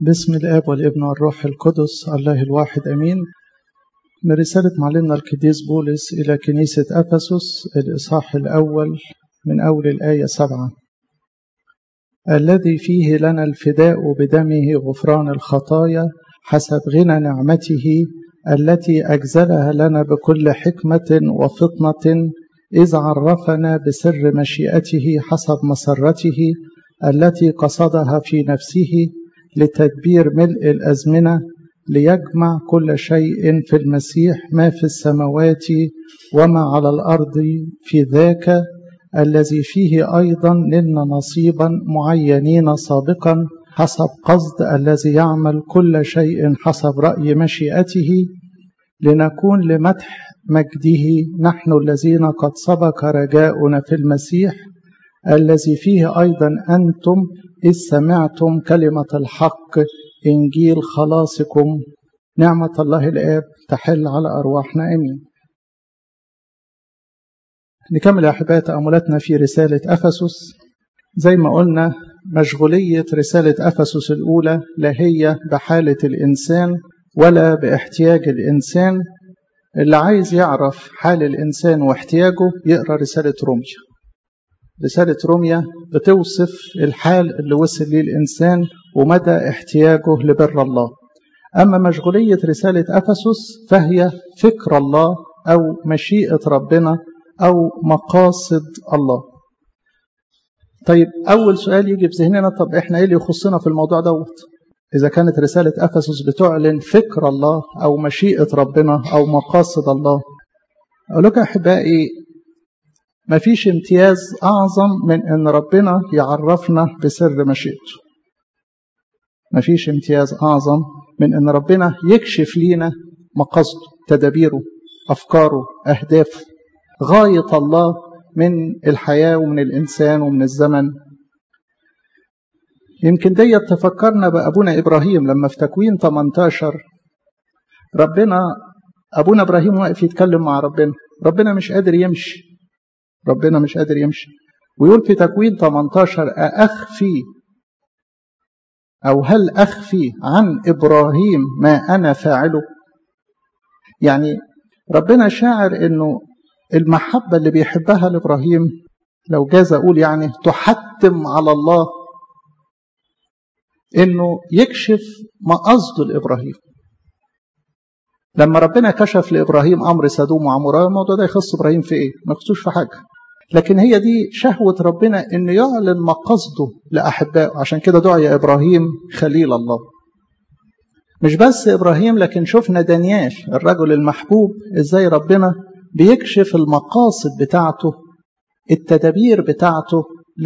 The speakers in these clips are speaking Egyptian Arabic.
بسم الآب والابن والروح القدس الله الواحد أمين من رسالة معلمنا القديس بولس إلى كنيسة أفسس الإصحاح الأول من أول الآية سبعة الذي فيه لنا الفداء بدمه غفران الخطايا حسب غنى نعمته التي أجزلها لنا بكل حكمة وفطنة إذ عرفنا بسر مشيئته حسب مسرته التي قصدها في نفسه لتدبير ملء الأزمنة ليجمع كل شيء في المسيح ما في السماوات وما على الأرض في ذاك الذي فيه أيضا لنا نصيبا معينين سابقا حسب قصد الذي يعمل كل شيء حسب رأي مشيئته لنكون لمدح مجده نحن الذين قد سبق رجاؤنا في المسيح الذي فيه أيضا أنتم إذ سمعتم كلمة الحق إنجيل خلاصكم نعمة الله الآب تحل على أرواحنا أمين نكمل أحباء تأملاتنا في رسالة أفسس زي ما قلنا مشغولية رسالة أفسس الأولى لا هي بحالة الإنسان ولا باحتياج الإنسان اللي عايز يعرف حال الإنسان واحتياجه يقرأ رسالة روميا رسالة روميا بتوصف الحال اللي وصل ليه الإنسان ومدى احتياجه لبر الله أما مشغولية رسالة أفسس فهي فكر الله أو مشيئة ربنا أو مقاصد الله طيب أول سؤال يجي في ذهننا طب إحنا إيه اللي يخصنا في الموضوع دوت إذا كانت رسالة أفسس بتعلن فكر الله أو مشيئة ربنا أو مقاصد الله أقول لك أحبائي ما فيش امتياز أعظم من أن ربنا يعرفنا بسر مشيئته ما فيش امتياز أعظم من أن ربنا يكشف لينا مقاصده تدابيره أفكاره أهدافه غاية الله من الحياة ومن الإنسان ومن الزمن يمكن دي تفكرنا بأبونا إبراهيم لما في تكوين 18 ربنا أبونا إبراهيم واقف يتكلم مع ربنا ربنا مش قادر يمشي ربنا مش قادر يمشي ويقول في تكوين 18 أخفي أو هل أخفي عن إبراهيم ما أنا فاعله يعني ربنا شاعر أنه المحبة اللي بيحبها لإبراهيم لو جاز أقول يعني تحتم على الله أنه يكشف ما قصده لإبراهيم لما ربنا كشف لإبراهيم أمر سدوم وعمورة الموضوع ده يخص إبراهيم في إيه؟ ما يخصوش في حاجة لكن هي دي شهوة ربنا أنه يعلن مقصده لأحبائه عشان كده دعي إبراهيم خليل الله مش بس إبراهيم لكن شفنا دانيال الرجل المحبوب إزاي ربنا بيكشف المقاصد بتاعته التدابير بتاعته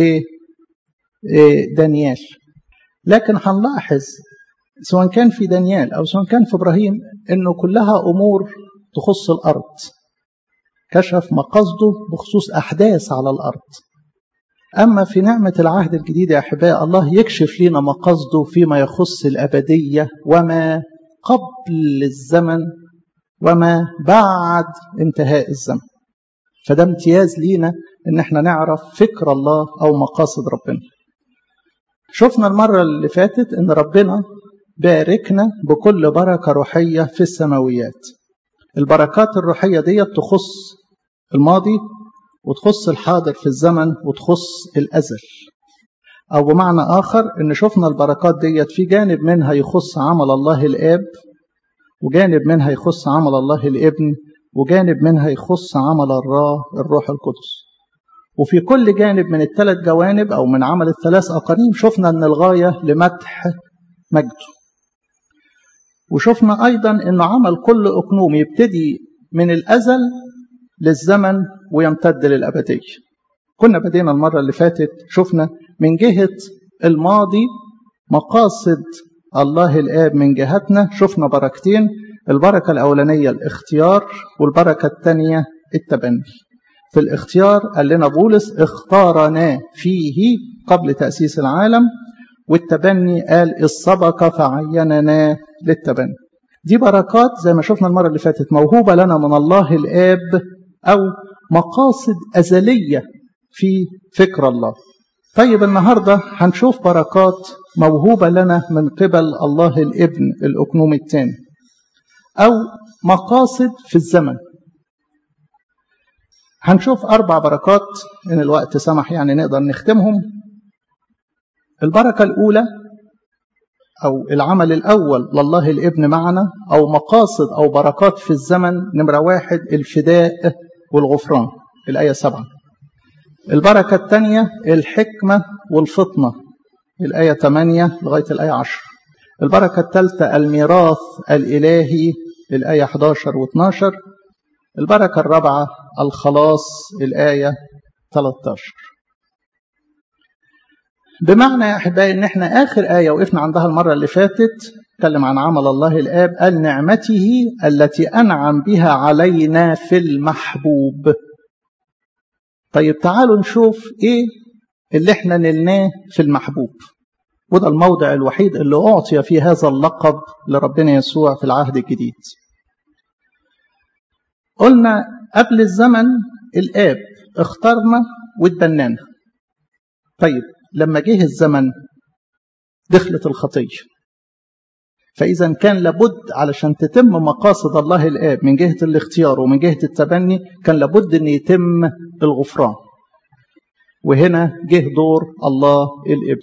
لدانيال لكن هنلاحظ سواء كان في دانيال أو سواء كان في إبراهيم أنه كلها أمور تخص الأرض كشف مقاصده بخصوص أحداث على الأرض أما في نعمة العهد الجديد يا أحباء الله يكشف لنا مقاصده فيما يخص الأبدية وما قبل الزمن وما بعد انتهاء الزمن فده امتياز لينا ان احنا نعرف فكر الله او مقاصد ربنا شفنا المرة اللي فاتت ان ربنا باركنا بكل بركة روحية في السماويات البركات الروحية دي تخص الماضي وتخص الحاضر في الزمن وتخص الأزل أو بمعنى آخر إن شفنا البركات ديت في جانب منها يخص عمل الله الآب وجانب منها يخص عمل الله الابن وجانب منها يخص عمل الراه الروح القدس وفي كل جانب من الثلاث جوانب أو من عمل الثلاث أقانيم شفنا أن الغاية لمدح مجده وشفنا أيضا أن عمل كل أقنوم يبتدي من الأزل للزمن ويمتد للأبدية كنا بدينا المرة اللي فاتت شفنا من جهة الماضي مقاصد الله الآب من جهتنا شفنا بركتين البركة الأولانية الاختيار والبركة الثانية التبني في الاختيار قال لنا بولس اختارنا فيه قبل تأسيس العالم والتبني قال السبق فعيننا للتبني دي بركات زي ما شفنا المرة اللي فاتت موهوبة لنا من الله الآب أو مقاصد أزلية في فكر الله طيب النهاردة هنشوف بركات موهوبة لنا من قبل الله الابن الأكنوم الثاني أو مقاصد في الزمن هنشوف أربع بركات إن الوقت سمح يعني نقدر نختمهم البركة الأولى أو العمل الأول لله الابن معنا أو مقاصد أو بركات في الزمن نمرة واحد الفداء والغفران الآية سبعة البركة الثانية الحكمة والفطنة الآية 8 لغاية الآية 10 البركة الثالثة الميراث الإلهي الآية 11 و12 البركة الرابعة الخلاص الآية 13 بمعنى يا أحبائي إن إحنا آخر آية وقفنا عندها المرة اللي فاتت تكلم عن عمل الله الآب قال نعمته التي أنعم بها علينا في المحبوب طيب تعالوا نشوف إيه اللي إحنا نلناه في المحبوب وده الموضع الوحيد اللي أعطي فيه هذا اللقب لربنا يسوع في العهد الجديد قلنا قبل الزمن الآب اختارنا واتبنانا طيب لما جه الزمن دخلت الخطية فإذا كان لابد علشان تتم مقاصد الله الآب من جهة الاختيار ومن جهة التبني كان لابد أن يتم الغفران وهنا جه دور الله الابن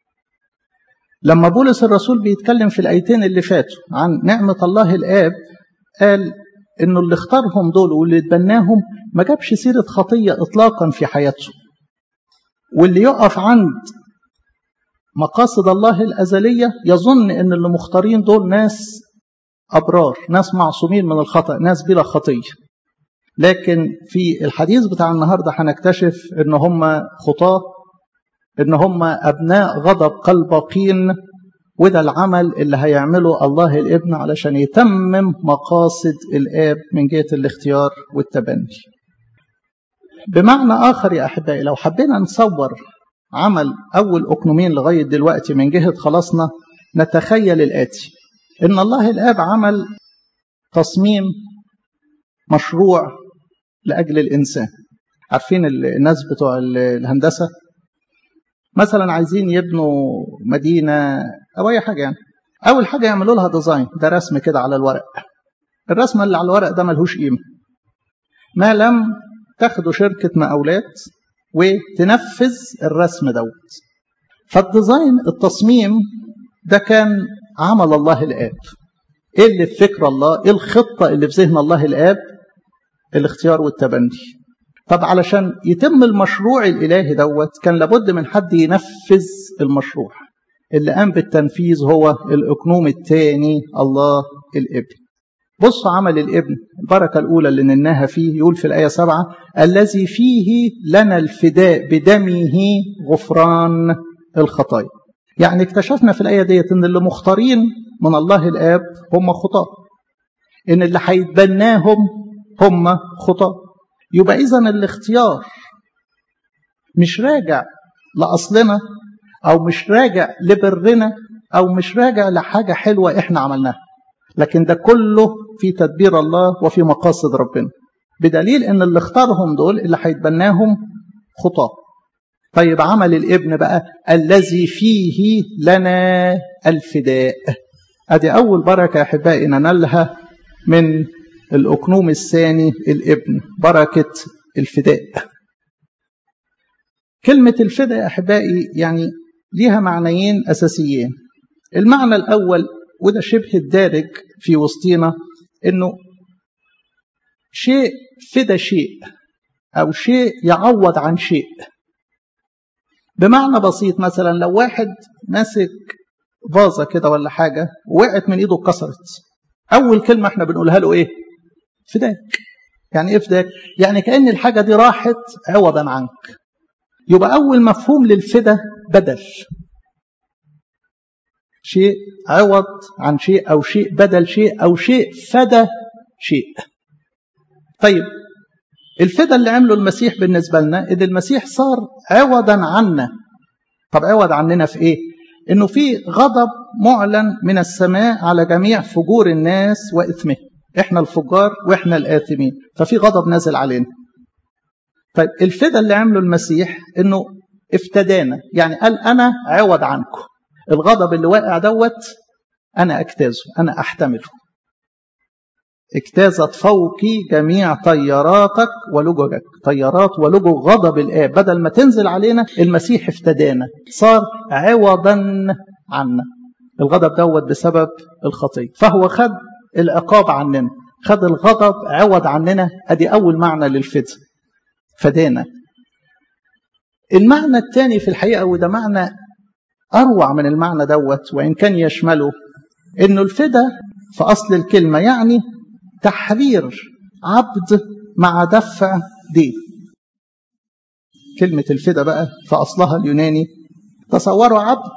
لما بولس الرسول بيتكلم في الآيتين اللي فاتوا عن نعمة الله الآب قال إنه اللي اختارهم دول واللي اتبناهم ما جابش سيرة خطية إطلاقا في حياته واللي يقف عند مقاصد الله الأزلية يظن إن اللي مختارين دول ناس أبرار ناس معصومين من الخطأ ناس بلا خطية لكن في الحديث بتاع النهاردة هنكتشف إن هم خطاة إن هم أبناء غضب قلبقين وده العمل اللي هيعمله الله الابن علشان يتمم مقاصد الآب من جهة الاختيار والتبني بمعنى آخر يا أحبائي لو حبينا نصور عمل أول أكنومين لغاية دلوقتي من جهة خلاصنا نتخيل الآتي إن الله الآب عمل تصميم مشروع لأجل الإنسان عارفين الناس بتوع الهندسة مثلا عايزين يبنوا مدينة أو أي حاجة يعني أول حاجة يعملوا لها ديزاين ده رسم كده على الورق الرسم اللي على الورق ده ملهوش قيمة ما لم تاخدوا شركة مقاولات وتنفذ الرسم دوت فالديزاين التصميم ده كان عمل الله الآب ايه اللي في فكر الله ايه الخطة اللي في ذهن الله الآب الاختيار والتبني طب علشان يتم المشروع الإلهي دوت كان لابد من حد ينفذ المشروع اللي قام بالتنفيذ هو الأكنوم الثاني الله الابن بص عمل الابن البركة الأولى اللي نلناها فيه يقول في الآية سبعة الذي فيه لنا الفداء بدمه غفران الخطايا يعني اكتشفنا في الآية ديت إن اللي مختارين من الله الآب هم خطاة إن اللي هيتبناهم هم خطاة يبقى إذا الاختيار مش راجع لأصلنا أو مش راجع لبرنا أو مش راجع لحاجة حلوة إحنا عملناها لكن ده كله في تدبير الله وفي مقاصد ربنا بدليل ان اللي اختارهم دول اللي هيتبناهم خطاه طيب عمل الابن بقى الذي فيه لنا الفداء ادي اول بركه يا احبائي ننالها من الاكنوم الثاني الابن بركه الفداء كلمه الفداء يا احبائي يعني ليها معنيين اساسيين المعنى الاول وده شبه الدارج في وسطينا انه شيء فدى شيء او شيء يعوض عن شيء بمعنى بسيط مثلا لو واحد ماسك فازة كده ولا حاجة وقعت من ايده اتكسرت اول كلمة احنا بنقولها له ايه فداك يعني ايه فداك يعني كأن الحاجة دي راحت عوضا عنك يبقى اول مفهوم للفدا بدل شيء عوض عن شيء أو شيء بدل شيء أو شيء فدى شيء طيب الفدا اللي عمله المسيح بالنسبة لنا إن المسيح صار عوضا عنا طب عوض عننا في إيه؟ إنه في غضب معلن من السماء على جميع فجور الناس وإثمه إحنا الفجار وإحنا الآثمين ففي غضب نازل علينا طيب الفدا اللي عمله المسيح إنه افتدانا يعني قال أنا عوض عنكم الغضب اللي واقع دوت أنا أجتازه أنا أحتمله اجتازت فوقي جميع طياراتك ولججك طيارات ولجج غضب الآب بدل ما تنزل علينا المسيح افتدانا صار عوضا عنا الغضب دوت بسبب الخطية فهو خد العقاب عننا خد الغضب عوض عننا ادي اول معنى للفداء فدانا المعنى الثاني في الحقيقه وده معنى اروع من المعنى دوت وان كان يشمله انه الفداء في اصل الكلمه يعني تحرير عبد مع دفع دين كلمه الفداء بقى في اصلها اليوناني تصوروا عبد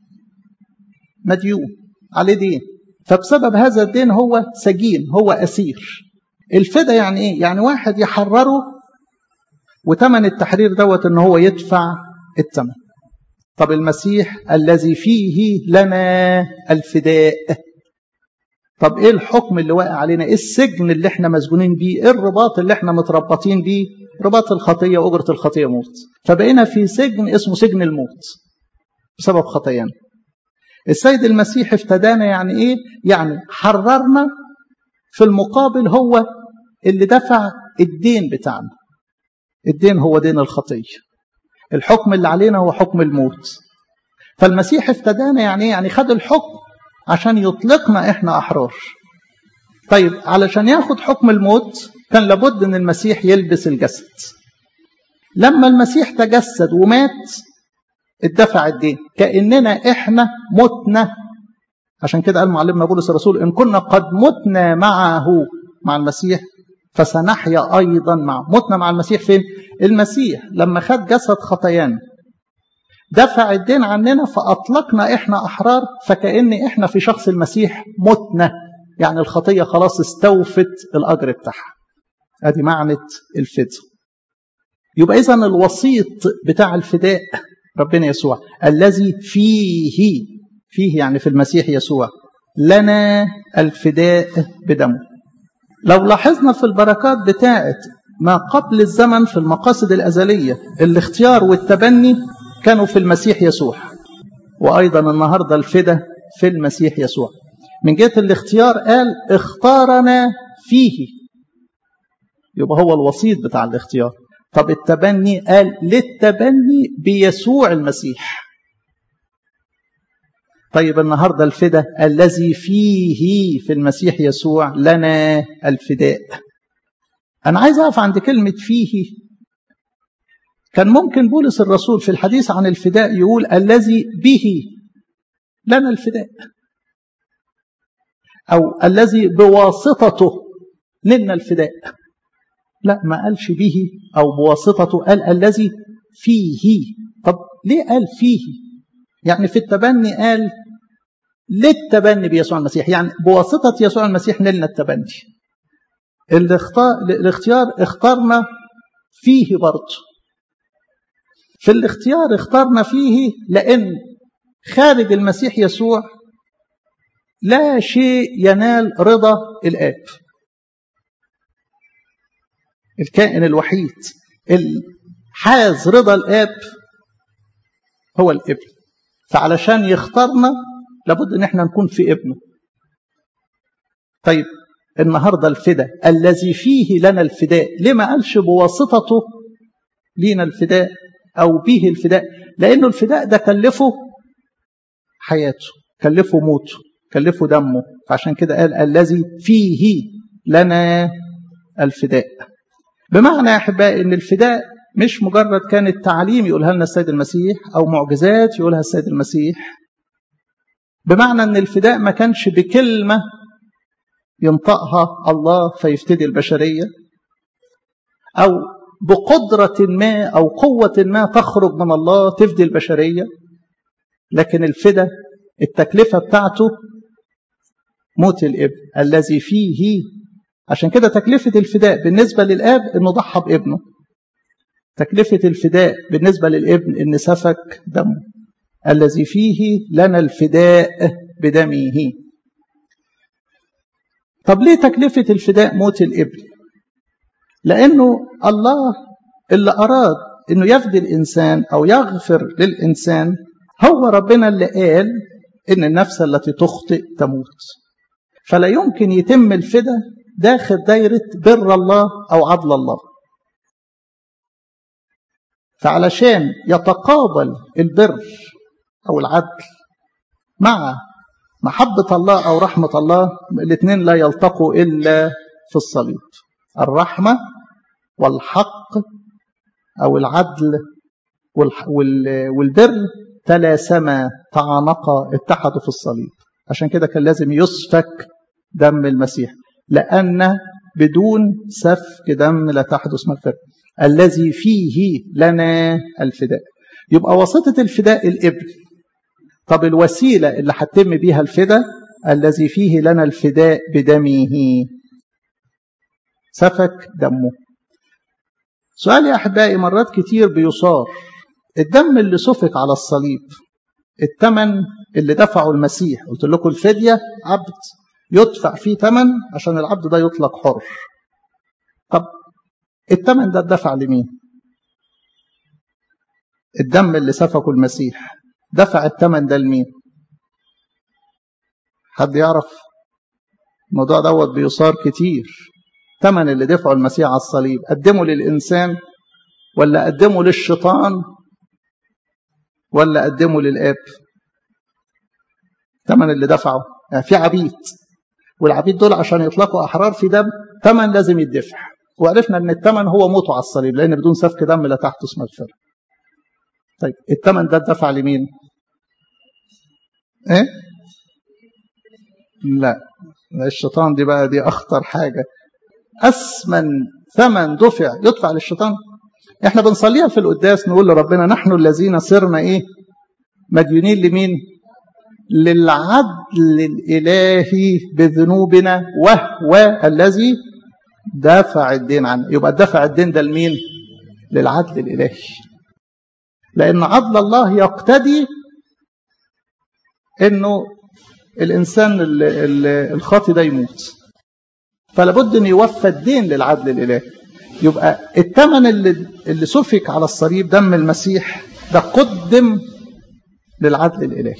مديون عليه دين فبسبب هذا الدين هو سجين هو أسير الفدا يعني إيه؟ يعني واحد يحرره وتمن التحرير دوت إن هو يدفع الثمن طب المسيح الذي فيه لنا الفداء طب ايه الحكم اللي واقع علينا ايه السجن اللي احنا مسجونين بيه ايه الرباط اللي احنا متربطين بيه رباط الخطية وأجرة الخطية موت فبقينا في سجن اسمه سجن الموت بسبب خطايانا السيد المسيح افتدانا يعني ايه يعني حررنا في المقابل هو اللي دفع الدين بتاعنا الدين هو دين الخطيه الحكم اللي علينا هو حكم الموت فالمسيح افتدانا يعني ايه يعني خد الحكم عشان يطلقنا احنا احرار طيب علشان ياخد حكم الموت كان لابد ان المسيح يلبس الجسد لما المسيح تجسد ومات اتدفع الدين كاننا احنا متنا عشان كده قال معلمنا بولس الرسول ان كنا قد متنا معه مع المسيح فسنحيا ايضا معه متنا مع المسيح فين المسيح لما خد جسد خطايانا دفع الدين عننا فاطلقنا احنا احرار فكان احنا في شخص المسيح متنا يعني الخطيه خلاص استوفت الاجر بتاعها ادي معنى الفداء يبقى اذا الوسيط بتاع الفداء ربنا يسوع الذي فيه فيه يعني في المسيح يسوع لنا الفداء بدمه لو لاحظنا في البركات بتاعت ما قبل الزمن في المقاصد الأزلية الاختيار والتبني كانوا في المسيح يسوع وأيضا النهاردة الفداء في المسيح يسوع من جهة الاختيار قال اختارنا فيه يبقى هو الوسيط بتاع الاختيار طب التبني قال للتبني بيسوع المسيح طيب النهارده الفداء الذي فيه في المسيح يسوع لنا الفداء انا عايز اقف عند كلمه فيه كان ممكن بولس الرسول في الحديث عن الفداء يقول الذي به لنا الفداء او الذي بواسطته لنا الفداء لا ما قالش به أو بواسطته قال الذي فيه طب ليه قال فيه يعني في التبني قال للتبني بيسوع المسيح يعني بواسطة يسوع المسيح نلنا التبني الاختيار اخترنا فيه برضه في الاختيار اخترنا فيه لأن خارج المسيح يسوع لا شيء ينال رضا الآب الكائن الوحيد الحاز رضا الاب هو الابن فعلشان يختارنا لابد ان احنا نكون في ابنه طيب النهارده الفداء الذي فيه لنا الفداء ليه ما قالش بواسطته لينا الفداء او به الفداء لانه الفداء ده كلفه حياته كلفه موته كلفه دمه فعشان كده قال الذي فيه لنا الفداء بمعنى يا احبائي ان الفداء مش مجرد كانت تعليم يقولها لنا السيد المسيح او معجزات يقولها السيد المسيح بمعنى ان الفداء ما كانش بكلمه ينطقها الله فيفتدي البشريه او بقدره ما او قوه ما تخرج من الله تفدي البشريه لكن الفداء التكلفه بتاعته موت الابن الذي فيه عشان كده تكلفة الفداء بالنسبة للآب إنه ضحى بابنه تكلفة الفداء بالنسبة للابن إن سفك دمه الذي فيه لنا الفداء بدمه طب ليه تكلفة الفداء موت الابن لأنه الله اللي أراد أنه يفدي الإنسان أو يغفر للإنسان هو ربنا اللي قال إن النفس التي تخطئ تموت فلا يمكن يتم الفدا داخل دايرة بر الله أو عدل الله فعلشان يتقابل البر أو العدل مع محبة الله أو رحمة الله الاثنين لا يلتقوا إلا في الصليب الرحمة والحق أو العدل والبر تلاسما تعانقا اتحدوا في الصليب عشان كده كان لازم يسفك دم المسيح لأن بدون سفك دم لا تحدث مغفرة الذي فيه لنا الفداء يبقى وسيطة الفداء الابن طب الوسيلة اللي هتتم بيها الفداء الذي فيه لنا الفداء بدمه سفك دمه سؤال يا أحبائي مرات كتير بيصار الدم اللي سفك على الصليب الثمن اللي دفعه المسيح قلت لكم الفدية عبد يدفع فيه ثمن عشان العبد ده يطلق حر طب الثمن ده اتدفع لمين الدم اللي سفكه المسيح دفع الثمن ده لمين حد يعرف الموضوع دوت بيصار كتير ثمن اللي دفعه المسيح على الصليب قدمه للإنسان ولا قدمه للشيطان ولا قدمه للآب ثمن اللي دفعه يعني في عبيد والعبيد دول عشان يطلقوا أحرار في دم ثمن لازم يدفع وعرفنا ان الثمن هو موته على الصليب لان بدون سفك دم لا تحدث مغفره طيب الثمن ده اتدفع لمين ايه لا الشيطان دي بقى دي اخطر حاجه اثمن ثمن دفع يدفع للشيطان احنا بنصليها في القداس نقول لربنا نحن الذين صرنا ايه مديونين لمين للعدل الالهي بذنوبنا وهو الذي دافع الدين عنه يبقى دفع الدين ده لمين للعدل الالهي لان عدل الله يقتدي انه الانسان الخاطي ده يموت فلابد ان يوفى الدين للعدل الالهي يبقى الثمن اللي اللي سفك على الصليب دم المسيح ده قدم للعدل الالهي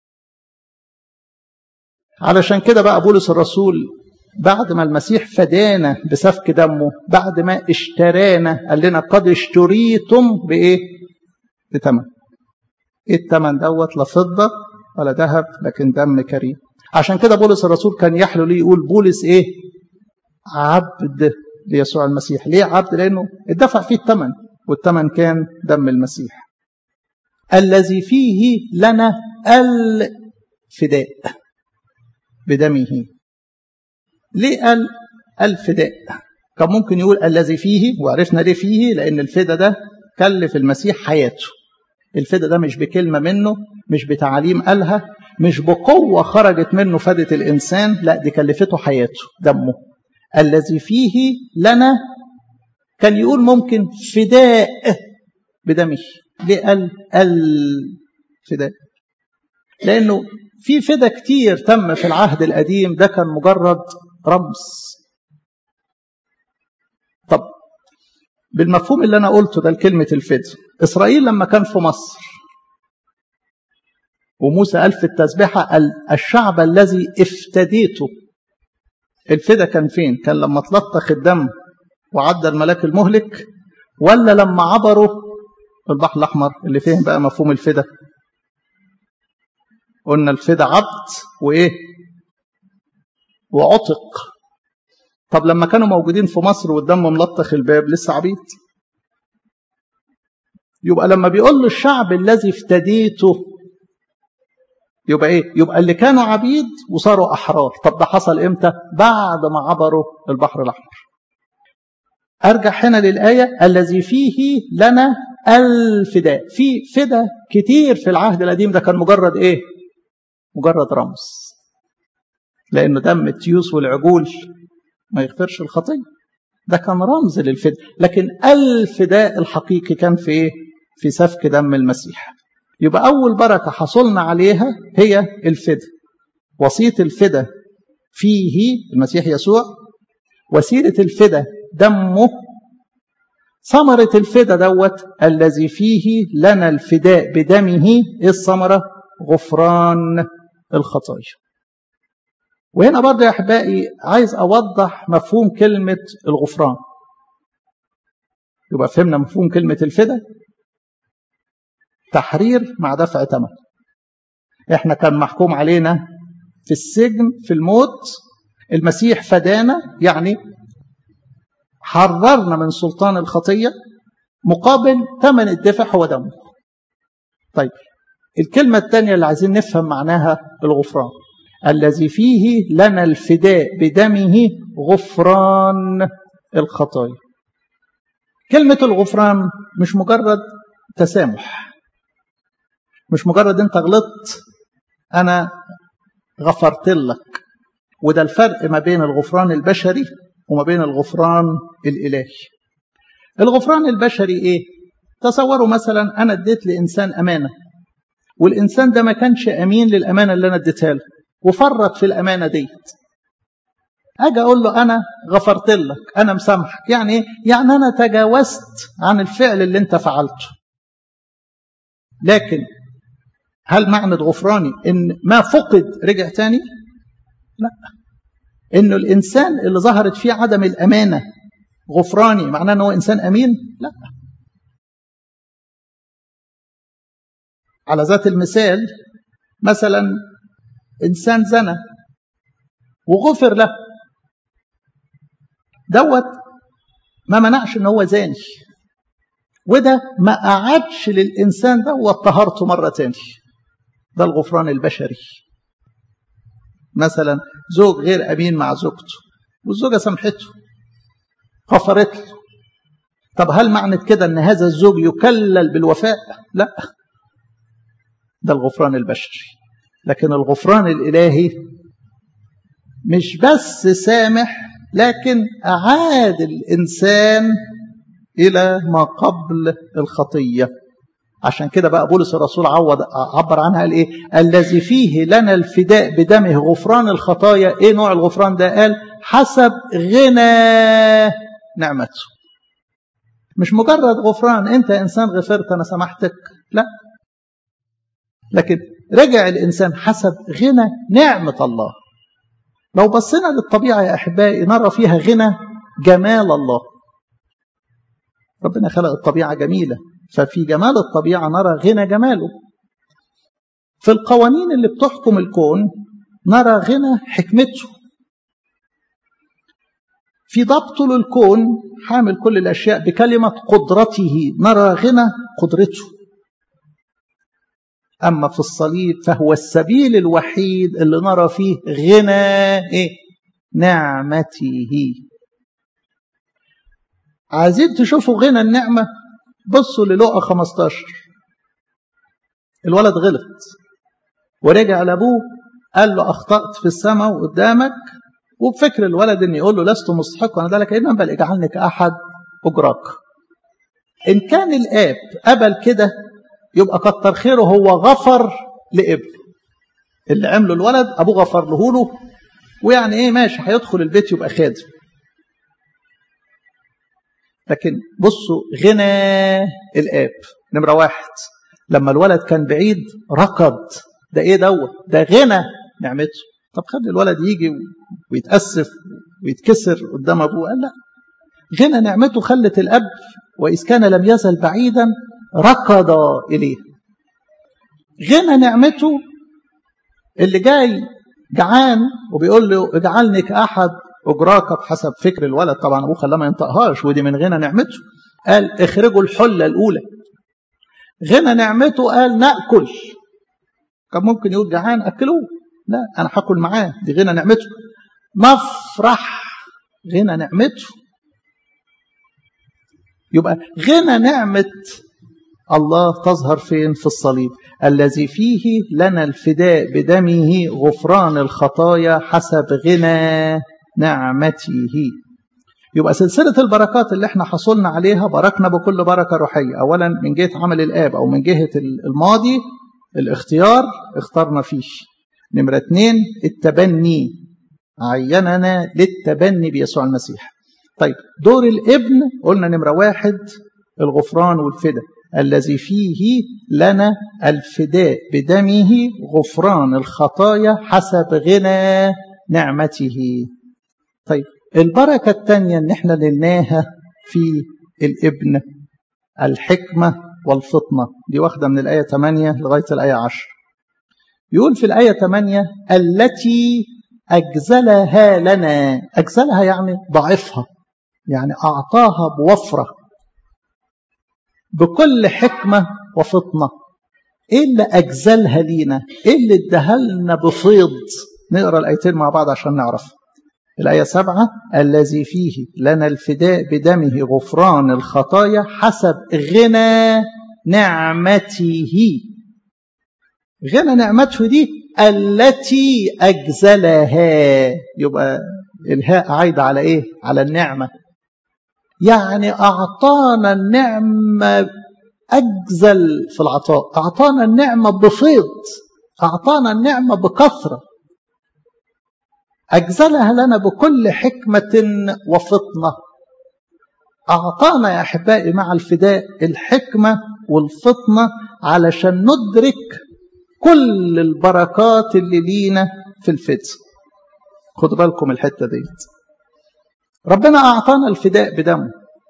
علشان كده بقى بولس الرسول بعد ما المسيح فدانا بسفك دمه بعد ما اشترانا قال لنا قد اشتريتم بايه بثمن ايه الثمن دوت لا فضه ولا ذهب لكن دم كريم عشان كده بولس الرسول كان يحلو ليه يقول بولس ايه عبد ليسوع المسيح ليه عبد لانه اتدفع فيه الثمن والثمن كان دم المسيح الذي فيه لنا الفداء بدمه ليه قال الفداء كان ممكن يقول الذي فيه وعرفنا ليه فيه لان الفدا ده كلف المسيح حياته الفدا ده مش بكلمه منه مش بتعاليم قالها مش بقوه خرجت منه فدت الانسان لا دي كلفته حياته دمه الذي فيه لنا كان يقول ممكن فداء بدمه ليه قال الفداء لانه في فدا كتير تم في العهد القديم ده كان مجرد رمز طب بالمفهوم اللي انا قلته ده لكلمه الفدا اسرائيل لما كان في مصر وموسى قال في التسبيحه قال الشعب الذي افتديته الفدا كان فين كان لما تلطخ الدم وعدى الملاك المهلك ولا لما عبروا البحر الاحمر اللي فهم بقى مفهوم الفدا قلنا الفدا عبد وايه وعتق طب لما كانوا موجودين في مصر والدم ملطخ الباب لسه عبيد يبقى لما بيقول له الشعب الذي افتديته يبقى ايه يبقى اللي كانوا عبيد وصاروا احرار طب ده حصل امتى بعد ما عبروا البحر الاحمر ارجع هنا للايه الذي فيه لنا الفداء في فدا كتير في العهد القديم ده كان مجرد ايه مجرد رمز لانه دم التيوس والعجول ما يغفرش الخطيه ده كان رمز للفداء لكن الفداء الحقيقي كان في ايه في سفك دم المسيح يبقى اول بركه حصلنا عليها هي الفداء وصيه الفداء فيه المسيح يسوع وسيله الفداء دمه ثمرة الفدا دوت الذي فيه لنا الفداء بدمه ايه الثمرة غفران الخطايا وهنا برضه يا احبائي عايز اوضح مفهوم كلمة الغفران يبقى فهمنا مفهوم كلمة الفدا تحرير مع دفع ثمن احنا كان محكوم علينا في السجن في الموت المسيح فدانا يعني حررنا من سلطان الخطية مقابل ثمن الدفع هو دمه طيب الكلمة الثانية اللي عايزين نفهم معناها الغفران الذي فيه لنا الفداء بدمه غفران الخطايا كلمة الغفران مش مجرد تسامح مش مجرد انت غلطت انا غفرت لك وده الفرق ما بين الغفران البشري وما بين الغفران الالهي الغفران البشري ايه تصوروا مثلا انا اديت لانسان امانه والانسان ده ما كانش امين للامانه اللي انا اديتها له وفرط في الامانه ديت اجي اقول له انا غفرت لك انا مسامحك يعني ايه يعني انا تجاوزت عن الفعل اللي انت فعلته لكن هل معنى غفراني ان ما فقد رجع تاني لا انه الانسان اللي ظهرت فيه عدم الامانه غفراني معناه ان هو انسان امين لا على ذات المثال مثلا انسان زنى وغفر له دوت ما منعش ان هو زاني وده ما قعدش للانسان ده وطهرته مره تاني ده الغفران البشري مثلا زوج غير امين مع زوجته والزوجه سامحته غفرت له طب هل معنى كده ان هذا الزوج يكلل بالوفاء لا ده الغفران البشري لكن الغفران الالهي مش بس سامح لكن اعاد الانسان الى ما قبل الخطيه عشان كده بقى بولس الرسول عوض عبر عنها قال ايه الذي فيه لنا الفداء بدمه غفران الخطايا ايه نوع الغفران ده قال حسب غنى نعمته مش مجرد غفران انت انسان غفرت انا سامحتك لا لكن رجع الانسان حسب غنى نعمه الله لو بصينا للطبيعه يا احبائي نرى فيها غنى جمال الله ربنا خلق الطبيعه جميله ففي جمال الطبيعة نرى غنى جماله في القوانين اللي بتحكم الكون نرى غنى حكمته في ضبطه للكون حامل كل الأشياء بكلمة قدرته نرى غنى قدرته أما في الصليب فهو السبيل الوحيد اللي نرى فيه غنى إيه؟ نعمته عايزين تشوفوا غنى النعمة بصوا للقى 15 الولد غلط ورجع لابوه قال له اخطات في السماء وقدامك وبفكر الولد ان يقول له لست مستحقا انا ذلك انما بل اجعلني كاحد اجراك ان كان الاب قبل كده يبقى كتر خيره هو غفر لابنه اللي عمله الولد ابوه غفر له له ويعني ايه ماشي هيدخل البيت يبقى خادم لكن بصوا غنى الاب نمرة واحد لما الولد كان بعيد ركض ده ايه دوت ده غنى نعمته طب خلي الولد يجي ويتأسف ويتكسر قدام ابوه قال لا غنى نعمته خلت الاب وإذ كان لم يزل بعيدا ركض إليه غنى نعمته اللي جاي جعان وبيقول له اجعلني كأحد أجراك بحسب فكر الولد طبعا أبوه خلاه ما ينطقهاش ودي من غنى نعمته قال اخرجوا الحلة الأولى غنى نعمته قال نأكل كان ممكن يقول جعان أكلوه لا أنا هاكل معاه دي غنى نعمته نفرح غنى نعمته يبقى غنى نعمة الله تظهر فين في الصليب الذي فيه لنا الفداء بدمه غفران الخطايا حسب غنى نعمته يبقى سلسلة البركات اللي احنا حصلنا عليها باركنا بكل بركة روحية أولا من جهة عمل الآب أو من جهة الماضي الاختيار اخترنا فيه نمرة اتنين التبني عيننا للتبني بيسوع المسيح طيب دور الابن قلنا نمرة واحد الغفران والفداء الذي فيه لنا الفداء بدمه غفران الخطايا حسب غنى نعمته طيب البركة الثانية ان احنا لناها في الابن الحكمة والفطنة دي واخدة من الآية 8 لغاية الآية 10 يقول في الآية 8 التي أجزلها لنا أجزلها يعني ضعفها يعني أعطاها بوفرة بكل حكمة وفطنة إيه اللي أجزلها لينا إيه اللي اداها لنا بفيض نقرأ الآيتين مع بعض عشان نعرف الآية سبعة الذي فيه لنا الفداء بدمه غفران الخطايا حسب غنى نعمته غنى نعمته دي التي أجزلها يبقى الهاء عايدة على إيه؟ على النعمة يعني أعطانا النعمة أجزل في العطاء أعطانا النعمة بفيض أعطانا النعمة بكثرة أجزلها لنا بكل حكمة وفطنة أعطانا يا أحبائي مع الفداء الحكمة والفطنة علشان ندرك كل البركات اللي لينا في الفداء خدوا بالكم الحتة ديت ربنا أعطانا الفداء بدمه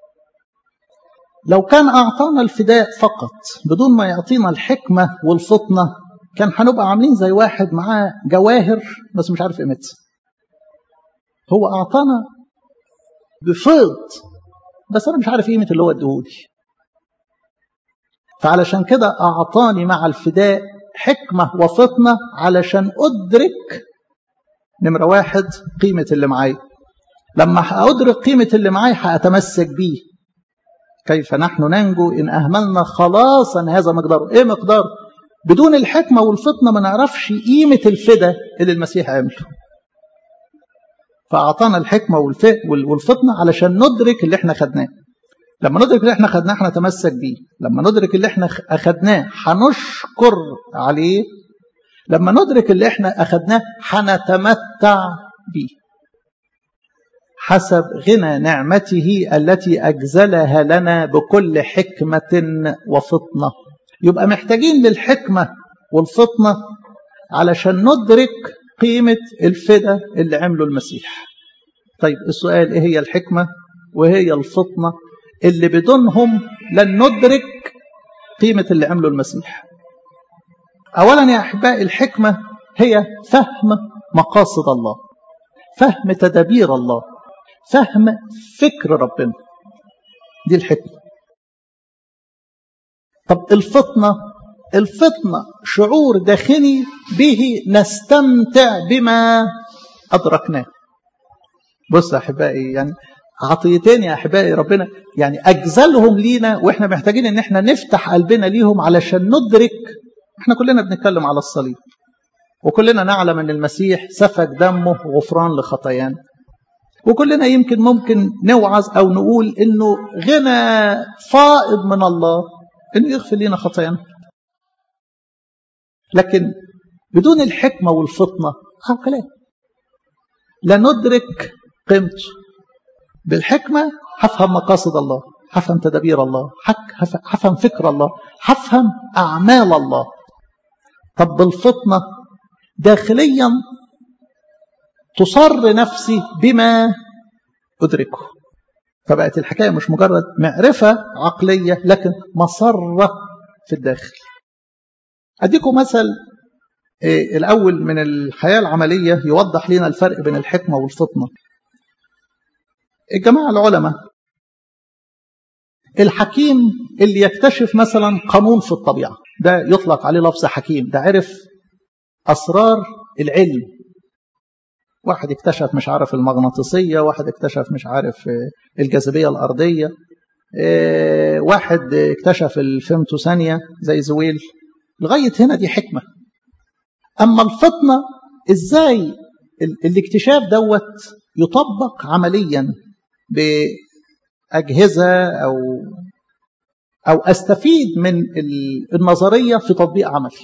لو كان أعطانا الفداء فقط بدون ما يعطينا الحكمة والفطنة كان هنبقى عاملين زي واحد معاه جواهر بس مش عارف قيمتها هو أعطانا بفيض بس أنا مش عارف قيمة اللي هو ادهولي فعلشان كده أعطاني مع الفداء حكمة وفطنة علشان أدرك نمرة واحد قيمة اللي معايا لما أدرك قيمة اللي معايا هأتمسك بيه كيف نحن ننجو إن أهملنا خلاصا هذا مقداره إيه مقداره بدون الحكمة والفطنة ما نعرفش قيمة الفدا اللي المسيح عمله فأعطانا الحكمة والفطنة علشان ندرك اللي احنا خدناه لما ندرك اللي احنا خدناه هنتمسك بيه لما ندرك اللي احنا أخدناه هنشكر عليه لما ندرك اللي احنا أخدناه هنتمتع بيه حسب غنى نعمته التي أجزلها لنا بكل حكمة وفطنة يبقى محتاجين للحكمة والفطنة علشان ندرك قيمة الفدا اللي عمله المسيح طيب السؤال ايه هي الحكمة وهي الفطنة اللي بدونهم لن ندرك قيمة اللي عمله المسيح أولا يا أحبائي الحكمة هي فهم مقاصد الله فهم تدابير الله فهم فكر ربنا دي الحكمة طب الفطنة الفطنة شعور داخلي به نستمتع بما أدركناه بص يا أحبائي يعني عطيتين يا أحبائي ربنا يعني أجزلهم لينا وإحنا محتاجين إن إحنا نفتح قلبنا ليهم علشان ندرك إحنا كلنا بنتكلم على الصليب وكلنا نعلم أن المسيح سفك دمه غفران لخطايانا وكلنا يمكن ممكن نوعظ أو نقول إنه غنى فائض من الله إنه يغفر لنا خطايانا لكن بدون الحكمة والفطنة ها كلام لا ندرك قيمته بالحكمة هفهم مقاصد الله هفهم تدابير الله هفهم فكر الله هفهم أعمال الله طب بالفطنة داخليا تصر نفسي بما أدركه فبقت الحكاية مش مجرد معرفة عقلية لكن مسرة في الداخل أديكم مثل الأول من الحياة العملية يوضح لنا الفرق بين الحكمة والفطنة الجماعة العلماء الحكيم اللي يكتشف مثلا قانون في الطبيعة ده يطلق عليه لفظ حكيم ده عرف أسرار العلم واحد اكتشف مش عارف المغناطيسية واحد اكتشف مش عارف الجاذبية الأرضية واحد اكتشف الفيمتو ثانية زي زويل لغاية هنا دي حكمة أما الفطنة إزاي الاكتشاف دوت يطبق عمليا بأجهزة أو أو أستفيد من النظرية في تطبيق عملي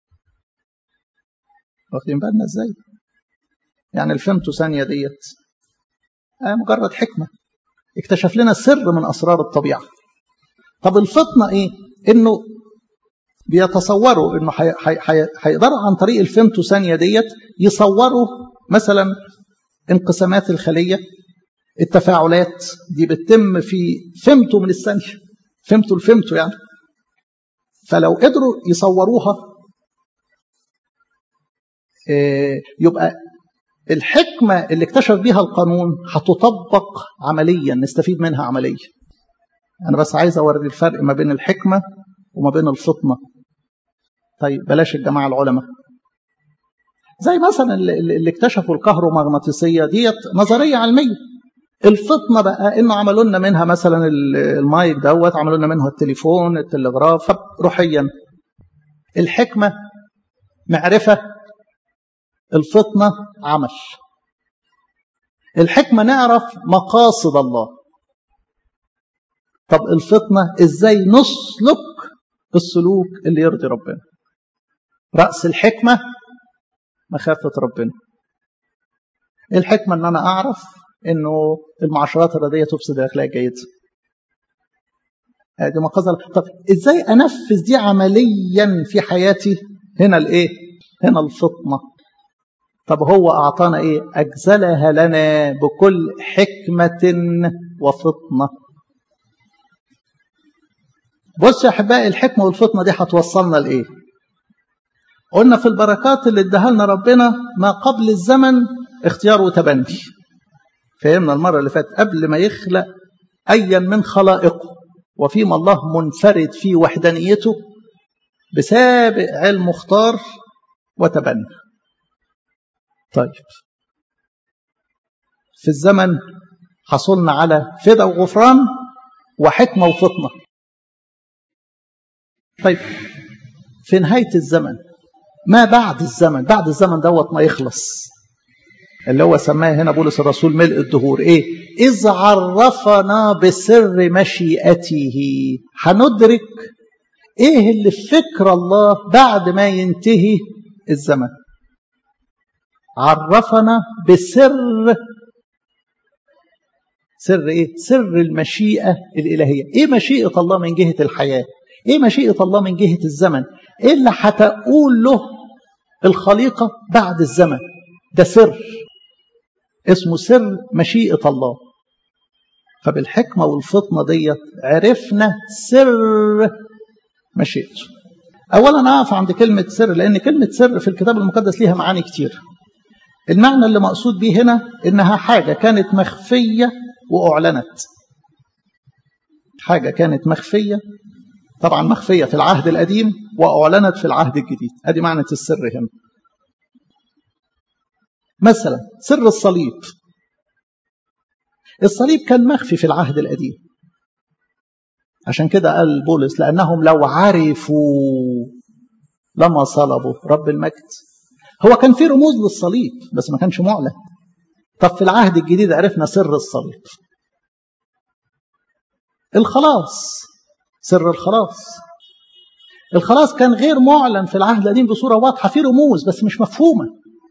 واخدين بالنا إزاي يعني الفيمتو ثانية ديت آه مجرد حكمة اكتشف لنا سر من أسرار الطبيعة طب الفطنة إيه؟ إنه بيتصوروا إنه هيقدروا عن طريق الفيمتو ثانية ديت يصوروا مثلا انقسامات الخلية التفاعلات دي بتتم في فيمتو من الثانية فيمتو الفيمتو يعني فلو قدروا يصوروها يبقى الحكمة اللي اكتشف بيها القانون هتطبق عمليا نستفيد منها عمليا أنا بس عايز أوري الفرق ما بين الحكمة وما بين الفطنة طيب بلاش الجماعة العلماء زي مثلا اللي اكتشفوا الكهرومغناطيسية ديت نظرية علمية الفطنة بقى إنه عملوا لنا منها مثلا المايك دوت عملوا لنا منها التليفون التلغراف روحيا الحكمة معرفة الفطنة عمل الحكمة نعرف مقاصد الله طب الفطنة ازاي نسلك السلوك اللي يرضي ربنا رأس الحكمة مخافة ربنا الحكمة ان انا اعرف انه المعاشرات الردية تفسد الاخلاق جيدة دي مقاصد طب ازاي انفذ دي عمليا في حياتي هنا الايه هنا الفطنه طب هو أعطانا إيه أجزلها لنا بكل حكمة وفطنة بص يا أحبائي الحكمة والفطنة دي هتوصلنا لإيه قلنا في البركات اللي اداها لنا ربنا ما قبل الزمن اختيار وتبني فهمنا المرة اللي فاتت قبل ما يخلق أيا من خلائقه وفيما الله منفرد في وحدانيته بسابق علم مختار وتبني طيب في الزمن حصلنا على فدا وغفران وحكمة وفطنة طيب في نهاية الزمن ما بعد الزمن بعد الزمن دوت ما يخلص اللي هو سماه هنا بولس الرسول ملء الدهور ايه اذ عرفنا بسر مشيئته هندرك ايه اللي في فكر الله بعد ما ينتهي الزمن عرفنا بسر سر ايه سر المشيئه الالهيه ايه مشيئه الله من جهه الحياه ايه مشيئه الله من جهه الزمن ايه اللي هتقول له الخليقه بعد الزمن ده سر اسمه سر مشيئه الله فبالحكمه والفطنه ديت عرفنا سر مشيئته اولا اقف عند كلمه سر لان كلمه سر في الكتاب المقدس ليها معاني كتير المعنى اللي مقصود به هنا انها حاجه كانت مخفيه واعلنت حاجه كانت مخفيه طبعا مخفيه في العهد القديم واعلنت في العهد الجديد ادي معنى السر هنا مثلا سر الصليب الصليب كان مخفي في العهد القديم عشان كده قال بولس لانهم لو عرفوا لما صلبوا رب المجد هو كان في رموز للصليب بس ما كانش معلن طب في العهد الجديد عرفنا سر الصليب الخلاص سر الخلاص الخلاص كان غير معلن في العهد القديم بصورة واضحة في رموز بس مش مفهومة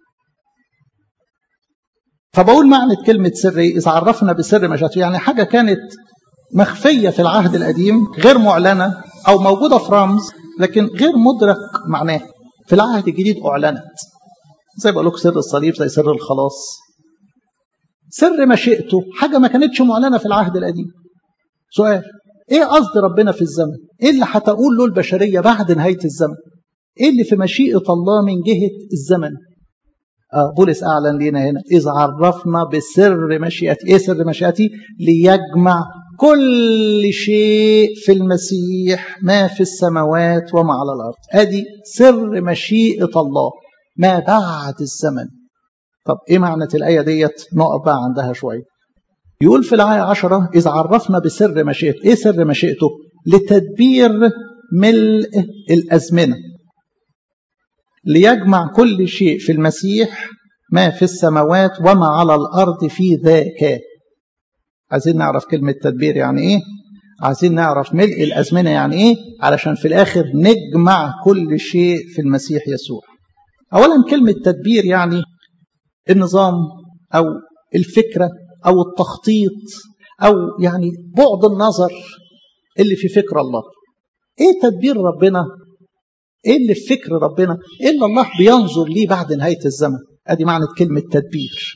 فبقول معنى كلمة سر إذا عرفنا بسر مشاته يعني حاجة كانت مخفية في العهد القديم غير معلنة أو موجودة في رمز لكن غير مدرك معناه في العهد الجديد أعلنت زي بقول لكم سر الصليب زي سر الخلاص سر مشيئته حاجة ما كانتش معلنة في العهد القديم سؤال ايه قصد ربنا في الزمن ايه اللي هتقول له البشرية بعد نهاية الزمن ايه اللي في مشيئة الله من جهة الزمن آه بولس أعلن لنا هنا إذ عرفنا بسر مشيئتي إيه سر مشيئتي ليجمع كل شيء في المسيح ما في السماوات وما على الأرض أدي سر مشيئة الله ما بعد الزمن طب إيه معنى الآية ديت نقف بقى عندها شوية يقول في الآية عشرة إذ عرفنا بسر مشيئته إيه سر مشيئته لتدبير ملء الأزمنة ليجمع كل شيء في المسيح ما في السماوات وما على الأرض في ذاك عايزين نعرف كلمة تدبير يعني إيه عايزين نعرف ملء الأزمنة يعني إيه علشان في الآخر نجمع كل شيء في المسيح يسوع أولا كلمة تدبير يعني النظام أو الفكرة أو التخطيط أو يعني بعد النظر اللي في فكر الله إيه تدبير ربنا إيه اللي في فكر ربنا إيه اللي الله بينظر ليه بعد نهاية الزمن أدي معنى كلمة تدبير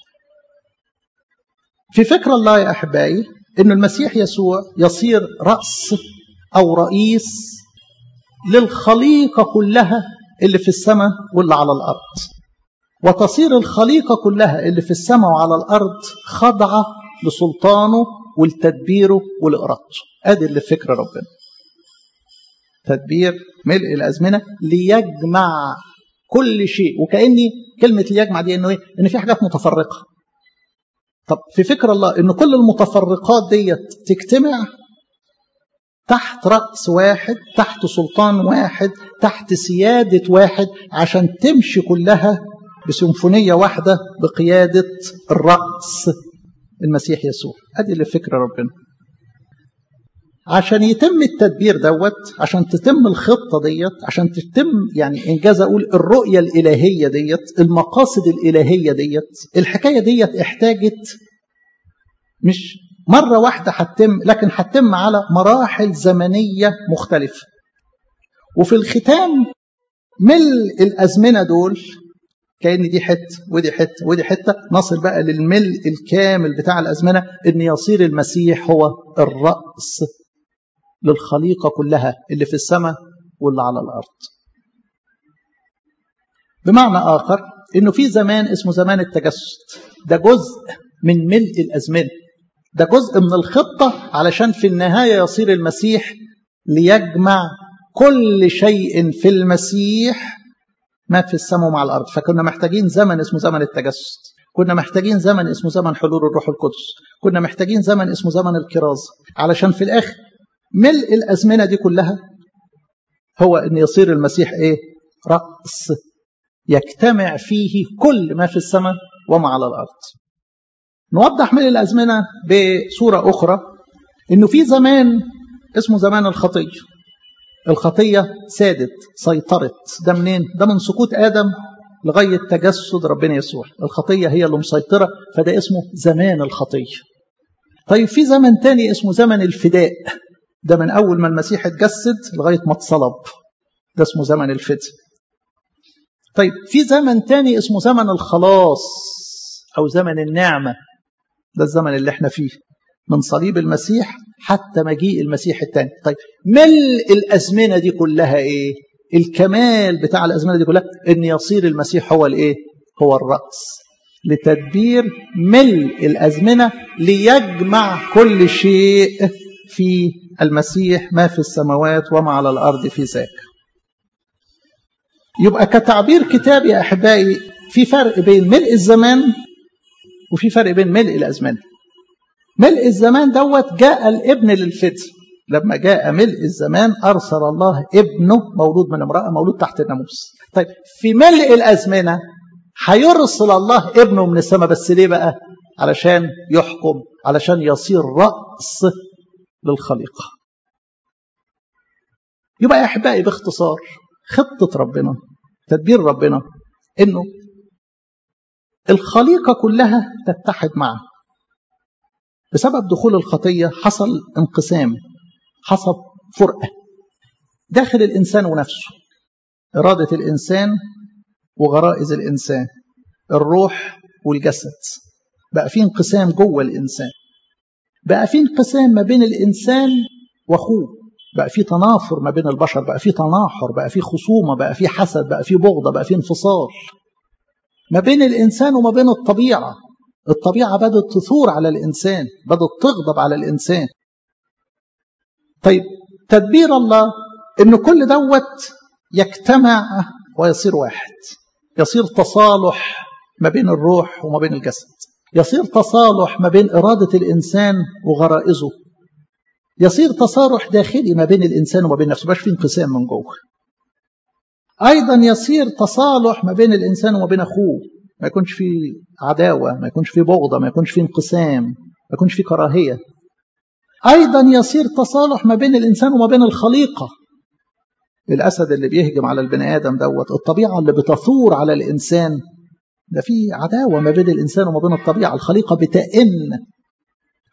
في فكر الله يا أحبائي أن المسيح يسوع يصير رأس أو رئيس للخليقة كلها اللي في السماء واللي على الأرض وتصير الخليقة كلها اللي في السماء وعلى الأرض خاضعة لسلطانه ولتدبيره ولإرادته أدي اللي في فكر ربنا تدبير ملء الأزمنة ليجمع كل شيء وكأني كلمة ليجمع دي إنه إيه؟ إن في حاجات متفرقة طب في فكر الله إن كل المتفرقات ديت تجتمع تحت رأس واحد تحت سلطان واحد تحت سيادة واحد عشان تمشي كلها بسيمفونية واحدة بقيادة الرأس المسيح يسوع ادي اللي فكر ربنا عشان يتم التدبير دوت عشان تتم الخطة ديت عشان تتم يعني إنجاز أقول الرؤية الإلهية ديت المقاصد الإلهية ديت الحكاية ديت احتاجت مش مرة واحدة هتتم لكن هتتم على مراحل زمنية مختلفة وفي الختام ملء الأزمنة دول كأن دي حتة ودي حتة ودي حتة نصل بقى للملء الكامل بتاع الأزمنة إن يصير المسيح هو الرأس للخليقة كلها اللي في السماء واللي على الأرض بمعنى آخر إنه في زمان اسمه زمان التجسد ده جزء من ملء الأزمنة ده جزء من الخطة علشان في النهاية يصير المسيح ليجمع كل شيء في المسيح ما في السماء ومع الأرض فكنا محتاجين زمن اسمه زمن التجسد كنا محتاجين زمن اسمه زمن حلول الروح القدس كنا محتاجين زمن اسمه زمن الكرازة علشان في الآخر ملء الأزمنة دي كلها هو أن يصير المسيح إيه رأس يجتمع فيه كل ما في السماء وما على الأرض نوضح ملء الأزمنة بصورة أخرى أنه في زمان اسمه زمان الخطية الخطية سادت سيطرت ده منين؟ ده من سقوط آدم لغاية تجسد ربنا يسوع الخطية هي اللي مسيطرة فده اسمه زمان الخطية طيب في زمن تاني اسمه زمن الفداء ده من أول ما المسيح اتجسد لغاية ما اتصلب ده اسمه زمن الفداء طيب في زمن تاني اسمه زمن الخلاص أو زمن النعمة ده الزمن اللي احنا فيه من صليب المسيح حتى مجيء المسيح الثاني طيب ملء الأزمنة دي كلها إيه الكمال بتاع الأزمنة دي كلها إن يصير المسيح هو الإيه هو الرأس لتدبير ملء الأزمنة ليجمع كل شيء في المسيح ما في السماوات وما على الأرض في ذاك يبقى كتعبير كتاب يا أحبائي في فرق بين ملء الزمان وفي فرق بين ملء الأزمنة ملء الزمان دوت جاء الابن للفدء لما جاء ملء الزمان أرسل الله ابنه مولود من امرأة مولود تحت الناموس طيب في ملء الأزمنة هيرسل الله ابنه من السماء بس ليه بقى علشان يحكم علشان يصير رأس للخليقة يبقى يا أحبائي باختصار خطة ربنا تدبير ربنا إنه الخليقة كلها تتحد معه بسبب دخول الخطية حصل انقسام حصل فرقة داخل الإنسان ونفسه إرادة الإنسان وغرائز الإنسان الروح والجسد بقى في انقسام جوه الإنسان بقى في انقسام ما بين الإنسان وأخوه بقى في تنافر ما بين البشر بقى في تناحر بقى في خصومة بقى في حسد بقى في بغضة بقى في انفصال ما بين الإنسان وما بين الطبيعة الطبيعة بدأت تثور على الإنسان بدأت تغضب على الإنسان طيب تدبير الله إن كل دوت يجتمع ويصير واحد يصير تصالح ما بين الروح وما بين الجسد يصير تصالح ما بين إرادة الإنسان وغرائزه يصير تصالح داخلي ما بين الإنسان وما بين نفسه مش في انقسام من جوه أيضا يصير تصالح ما بين الإنسان وما بين أخوه ما يكونش في عداوة ما يكونش في بغضة ما يكونش في انقسام ما يكونش في كراهية أيضا يصير تصالح ما بين الإنسان وما بين الخليقة الأسد اللي بيهجم على البني آدم دوت الطبيعة اللي بتثور على الإنسان ده في عداوة ما بين الإنسان وما بين الطبيعة الخليقة بتئن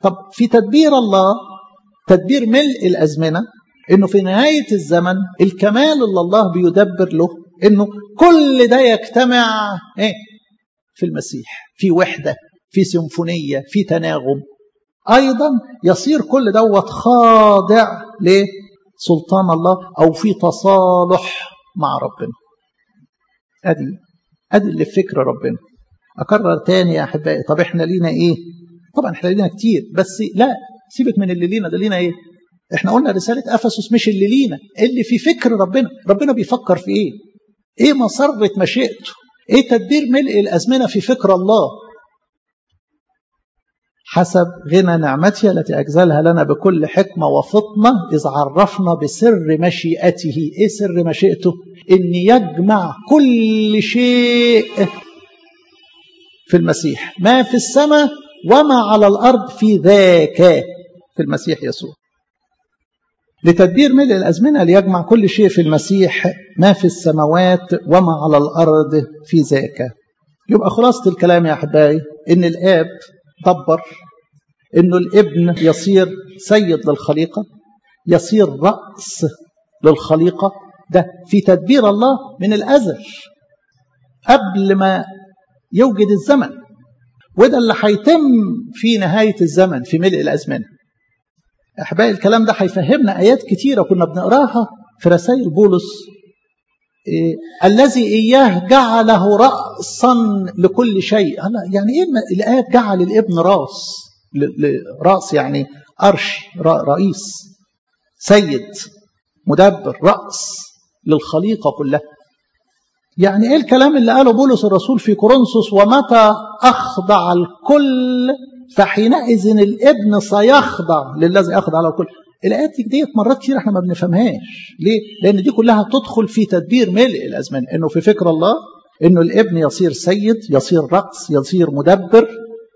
طب في تدبير الله تدبير ملء الأزمنة إنه في نهاية الزمن الكمال اللي الله بيدبر له إنه كل ده يجتمع إيه؟ في المسيح في وحدة في سيمفونية في تناغم أيضا يصير كل دوت خاضع لسلطان الله أو في تصالح مع ربنا أدي أدي اللي في فكر ربنا أكرر تاني يا أحبائي طب إحنا لينا إيه طبعا إحنا لينا كتير بس لا سيبك من اللي لينا ده لينا إيه إحنا قلنا رسالة أفسس مش اللي لينا اللي في فكر ربنا ربنا بيفكر في إيه إيه مسرة مشيئته إيه تدبير ملء الأزمنة في فكر الله حسب غنى نعمتها التي أجزلها لنا بكل حكمة وفطنة إذ عرفنا بسر مشيئته إيه سر مشيئته إن يجمع كل شيء في المسيح ما في السماء وما على الأرض في ذاك في المسيح يسوع لتدبير ملء الأزمنة ليجمع كل شيء في المسيح ما في السماوات وما على الأرض في ذاك يبقى خلاصة الكلام يا أحبائي إن الآب دبر إنه الابن يصير سيد للخليقة يصير رأس للخليقة ده في تدبير الله من الأزل قبل ما يوجد الزمن وده اللي هيتم في نهاية الزمن في ملء الأزمنة أحبائي الكلام ده هيفهمنا آيات كتيرة كنا بنقراها في رسائل بولس إيه الذي إياه جعله رأسا لكل شيء يعني إيه الآية جعل الابن رأس رأس يعني أرش رئيس سيد مدبر رأس للخليقة كلها يعني ايه الكلام اللي قاله بولس الرسول في كورنثوس ومتى اخضع الكل فحينئذ الابن سيخضع للذي اخضع له الكل الايات ديت مرات كتير احنا ما بنفهمهاش ليه لان دي كلها تدخل في تدبير ملء الازمان انه في فكر الله انه الابن يصير سيد يصير رأس يصير مدبر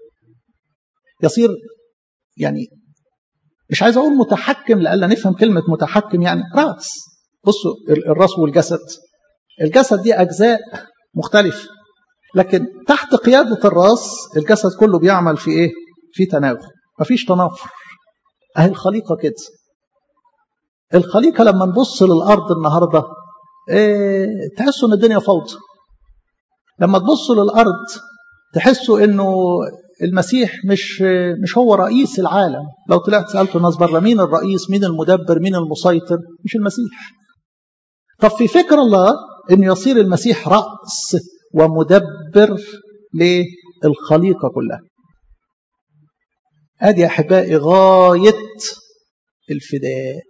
يصير يعني مش عايز اقول متحكم لألا نفهم كلمة متحكم يعني رأس بصوا الراس والجسد الجسد دي أجزاء مختلفة لكن تحت قيادة الراس الجسد كله بيعمل في إيه؟ في تناغم مفيش تنافر أهي الخليقة كده الخليقة لما نبص للأرض النهاردة إيه تحسوا إن الدنيا فوضى لما تبصوا للأرض تحسوا إنه المسيح مش مش هو رئيس العالم لو طلعت سألت الناس بره مين الرئيس مين المدبر مين المسيطر مش المسيح طب في فكر الله أن يصير المسيح رأس ومدبر للخليقة كلها أدي أحبائي غاية الفداء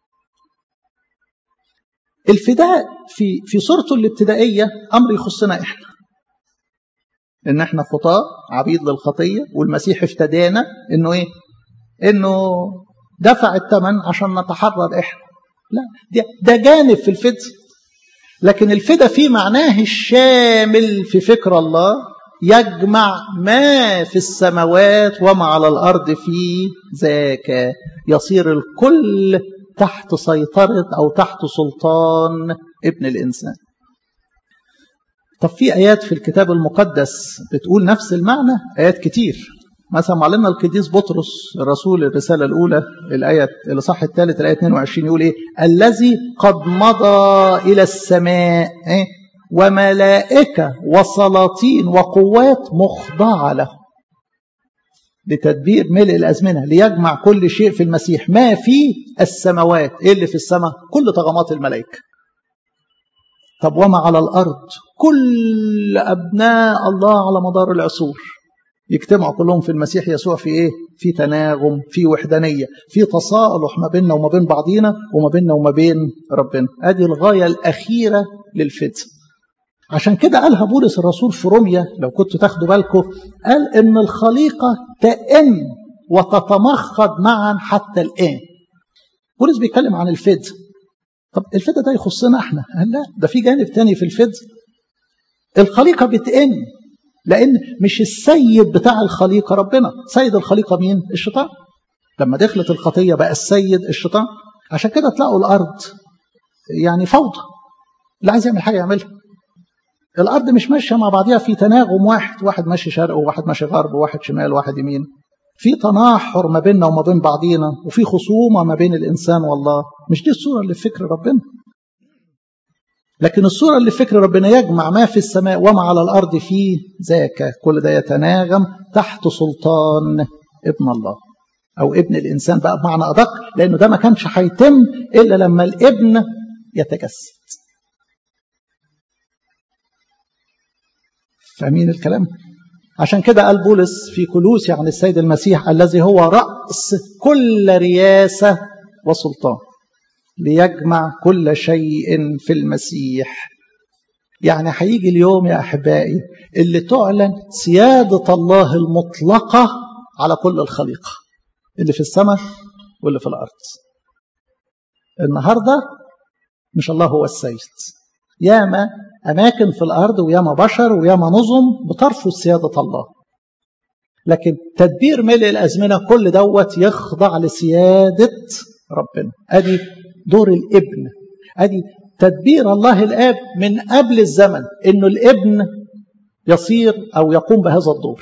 الفداء في في صورته الابتدائية أمر يخصنا إحنا إن إحنا خطاة عبيد للخطية والمسيح افتدانا إنه إيه؟ إنه دفع الثمن عشان نتحرر إحنا لا ده, ده جانب في الفداء لكن الفدا في معناه الشامل في فكر الله يجمع ما في السماوات وما على الأرض في ذاك يصير الكل تحت سيطرة أو تحت سلطان ابن الإنسان طب في آيات في الكتاب المقدس بتقول نفس المعنى آيات كتير مثلا معلمنا القديس بطرس الرسول الرسالة الأولى الآية الإصحاح الثالث الآية 22 يقول إيه الذي قد مضى إلى السماء إيه؟ وملائكة وسلاطين وقوات مخضعة له لتدبير ملء الأزمنة ليجمع كل شيء في المسيح ما في السماوات إيه اللي في السماء كل طغمات الملائكة طب وما على الأرض كل أبناء الله على مدار العصور يجتمعوا كلهم في المسيح يسوع في ايه في تناغم في وحدانيه في تصالح ما بيننا وما بين بعضينا وما بيننا وما بين ربنا ادي الغايه الاخيره للفداء عشان كده قالها بولس الرسول في روميا لو كنتوا تاخدوا بالكم قال ان الخليقه تئن وتتمخض معا حتى الان بولس بيتكلم عن الفداء طب الفداء ده يخصنا احنا قال لا ده في جانب تاني في الفداء الخليقه بتئن لأن مش السيد بتاع الخليقة ربنا سيد الخليقة مين؟ الشيطان لما دخلت الخطية بقى السيد الشيطان عشان كده تلاقوا الأرض يعني فوضى اللي عايز يعمل حاجة يعملها الأرض مش ماشية مع بعضها في تناغم واحد واحد ماشي شرق وواحد ماشي غرب وواحد شمال وواحد يمين في تناحر ما بيننا وما بين بعضينا وفي خصومة ما بين الإنسان والله مش دي الصورة اللي في فكر ربنا لكن الصورة اللي في فكر ربنا يجمع ما في السماء وما على الأرض فيه ذاك كل ده يتناغم تحت سلطان ابن الله أو ابن الإنسان بقى بمعنى أدق لأنه ده ما كانش هيتم إلا لما الابن يتجسد فاهمين الكلام؟ عشان كده قال بولس في كلوس عن السيد المسيح الذي هو رأس كل رياسة وسلطان ليجمع كل شيء في المسيح يعني هيجي اليوم يا أحبائي اللي تعلن سيادة الله المطلقة على كل الخليقة اللي في السماء واللي في الأرض النهاردة مش الله هو السيد ياما أماكن في الأرض وياما بشر وياما نظم بترفض سيادة الله لكن تدبير ملء الأزمنة كل دوت يخضع لسيادة ربنا أدي دور الابن أدي تدبير الله الآب من قبل الزمن إنه الابن يصير أو يقوم بهذا الدور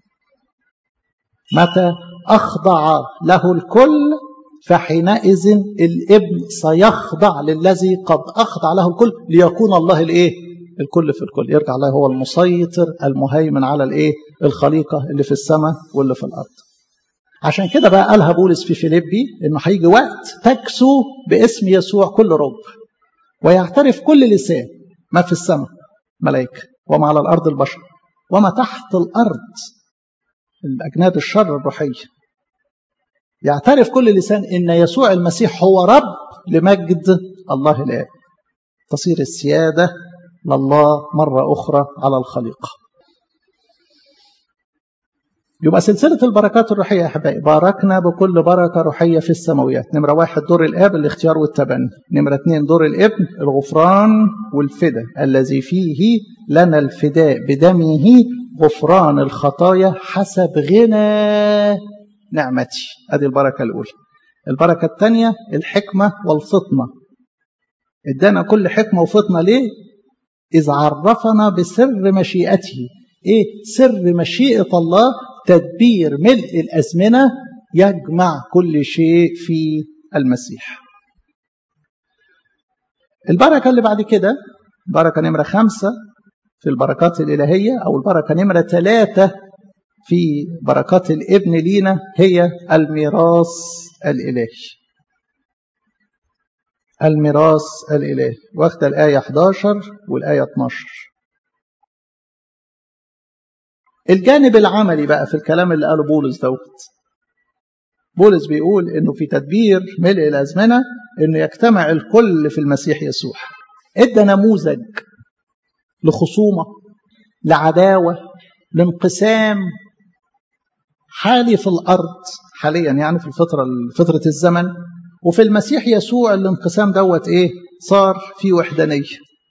متى أخضع له الكل فحينئذ الابن سيخضع للذي قد أخضع له الكل ليكون الله الإيه؟ الكل في الكل يرجع الله هو المسيطر المهيمن على الإيه؟ الخليقة اللي في السماء واللي في الأرض عشان كده بقى قالها بولس في فيليبي انه هيجي وقت تكسو باسم يسوع كل رب ويعترف كل لسان ما في السماء ملائكه وما على الارض البشر وما تحت الارض الاجناد الشر الروحيه يعترف كل لسان ان يسوع المسيح هو رب لمجد الله الاب تصير السياده لله مره اخرى على الخليقه يبقى سلسلة البركات الروحية يا أحبائي باركنا بكل بركة روحية في السماويات نمرة واحد دور الآب الاختيار والتبني نمرة اثنين دور الابن الغفران والفداء الذي فيه لنا الفداء بدمه غفران الخطايا حسب غنى نعمتي هذه البركة الأولى البركة الثانية الحكمة والفطنة ادانا كل حكمة وفطنة ليه؟ إذ عرفنا بسر مشيئته إيه؟ سر مشيئة الله تدبير ملء الأزمنة يجمع كل شيء في المسيح البركة اللي بعد كده بركة نمرة خمسة في البركات الإلهية أو البركة نمرة ثلاثة في بركات الابن لينا هي الميراث الإلهي الميراث الإلهي واخد الآية 11 والآية 12 الجانب العملي بقى في الكلام اللي قاله بولس دوت بولس بيقول انه في تدبير ملء الازمنه انه يجتمع الكل في المسيح يسوع ادى نموذج لخصومه لعداوه لانقسام حالي في الارض حاليا يعني في الفتره فتره الزمن وفي المسيح يسوع الانقسام دوت ايه صار في وحدانيه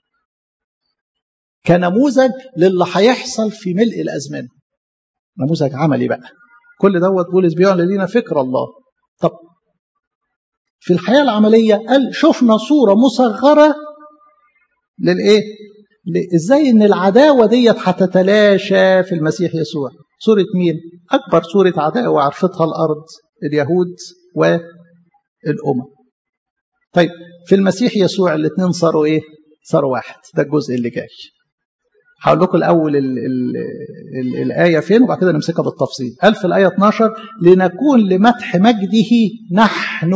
كنموذج للي هيحصل في ملء الازمان نموذج عملي بقى كل دوت بولس بيعلن لنا فكر الله طب في الحياه العمليه قال شفنا صوره مصغره للايه ازاي ان العداوه ديت هتتلاشى في المسيح يسوع صوره مين اكبر صوره عداوه عرفتها الارض اليهود والامم طيب في المسيح يسوع الاثنين صاروا ايه صاروا واحد ده الجزء اللي جاي هقول لكم الاول ال ال ال الايه فين وبعد كده نمسكها بالتفصيل قال في الايه 12 لنكون لمدح مجده نحن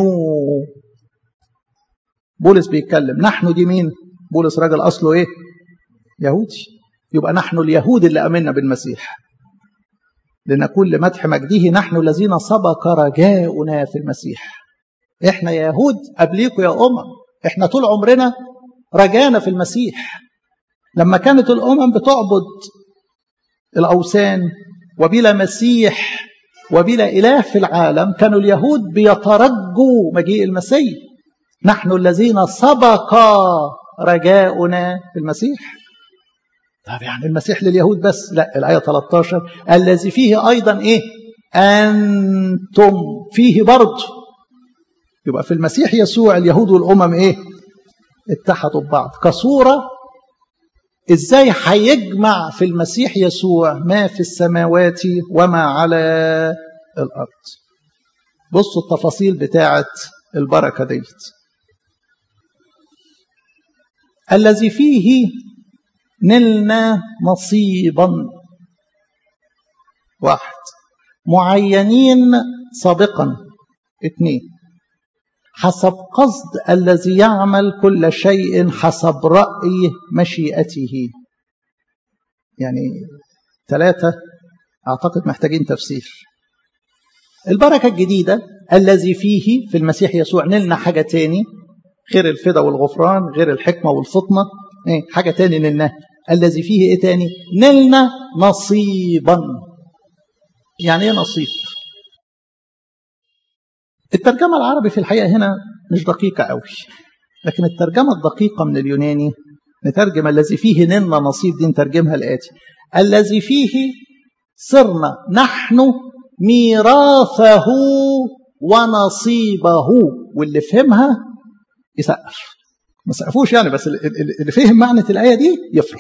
بولس بيتكلم نحن دي مين بولس راجل اصله ايه يهودي يبقى نحن اليهود اللي امنا بالمسيح لنكون لمدح مجده نحن الذين سبق رجاؤنا في المسيح احنا يا يهود قبليكم يا امم احنا طول عمرنا رجانا في المسيح لما كانت الامم بتعبد الاوثان وبلا مسيح وبلا اله في العالم كانوا اليهود بيترجوا مجيء المسيح نحن الذين سبق رجاؤنا في المسيح طب يعني المسيح لليهود بس لا الآية 13 الذي فيه أيضا إيه أنتم فيه برضه يبقى في المسيح يسوع اليهود والأمم إيه اتحدوا ببعض كصورة إزاي هيجمع في المسيح يسوع ما في السماوات وما على الأرض بصوا التفاصيل بتاعة البركة ديت الذي فيه نلنا نصيبا واحد معينين سابقا اثنين حسب قصد الذي يعمل كل شيء حسب رأي مشيئته يعني ثلاثة أعتقد محتاجين تفسير البركة الجديدة الذي فيه في المسيح يسوع نلنا حاجة تاني غير الفدا والغفران غير الحكمة والفطنة ايه حاجة تاني نلنا الذي فيه ايه تاني نلنا نصيبا يعني ايه نصيب الترجمة العربي في الحقيقة هنا مش دقيقة قوي لكن الترجمة الدقيقة من اليوناني نترجم الذي فيه نلنا نصيب دي نترجمها الآتي الذي فيه صرنا نحن ميراثه ونصيبه واللي فهمها يسقف ما سقفوش يعني بس اللي فهم معنى الآية دي يفرح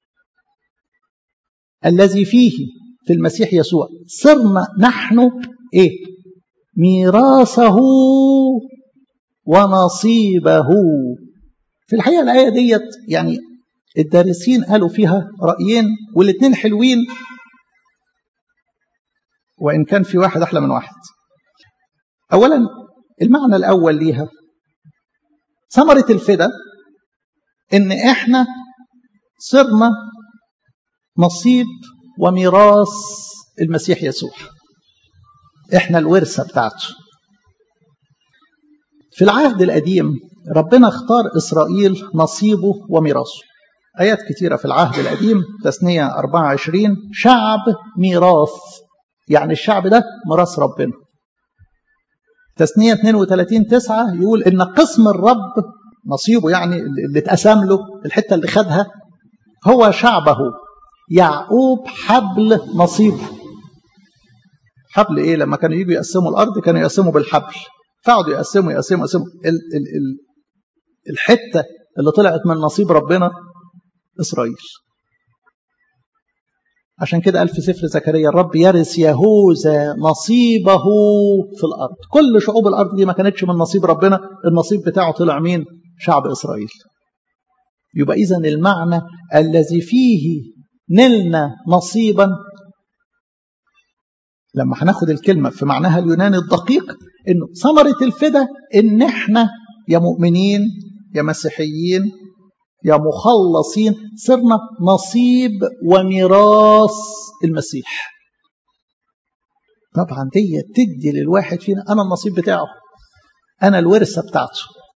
الذي فيه في المسيح يسوع صرنا نحن ايه ميراثه ونصيبه في الحقيقة الآية ديت يعني الدارسين قالوا فيها رأيين والاثنين حلوين وإن كان في واحد أحلى من واحد أولا المعنى الأول ليها ثمرة الفدا إن إحنا صرنا نصيب وميراث المسيح يسوع إحنا الورثة بتاعته في العهد القديم ربنا اختار إسرائيل نصيبه وميراثه آيات كثيرة في العهد القديم تثنية 24 شعب ميراث يعني الشعب ده ميراث ربنا تثنية 32 9 يقول إن قسم الرب نصيبه يعني اللي اتقسم له الحتة اللي خدها هو شعبه يعقوب حبل نصيبه حبل ايه لما كانوا يجوا يقسموا الارض كانوا يقسموا بالحبل فقعدوا يقسموا يقسموا يقسموا ال ال ال الحته اللي طلعت من نصيب ربنا اسرائيل عشان كده قال في سفر زكريا الرب يرث يهوذا نصيبه في الارض كل شعوب الارض دي ما كانتش من نصيب ربنا النصيب بتاعه طلع مين شعب اسرائيل يبقى اذا المعنى الذي فيه نلنا نصيبا لما هناخد الكلمة في معناها اليوناني الدقيق انه ثمرة الفدا ان احنا يا مؤمنين يا مسيحيين يا مخلصين صرنا نصيب وميراث المسيح طبعا دي تدي للواحد فينا انا النصيب بتاعه انا الورثة بتاعته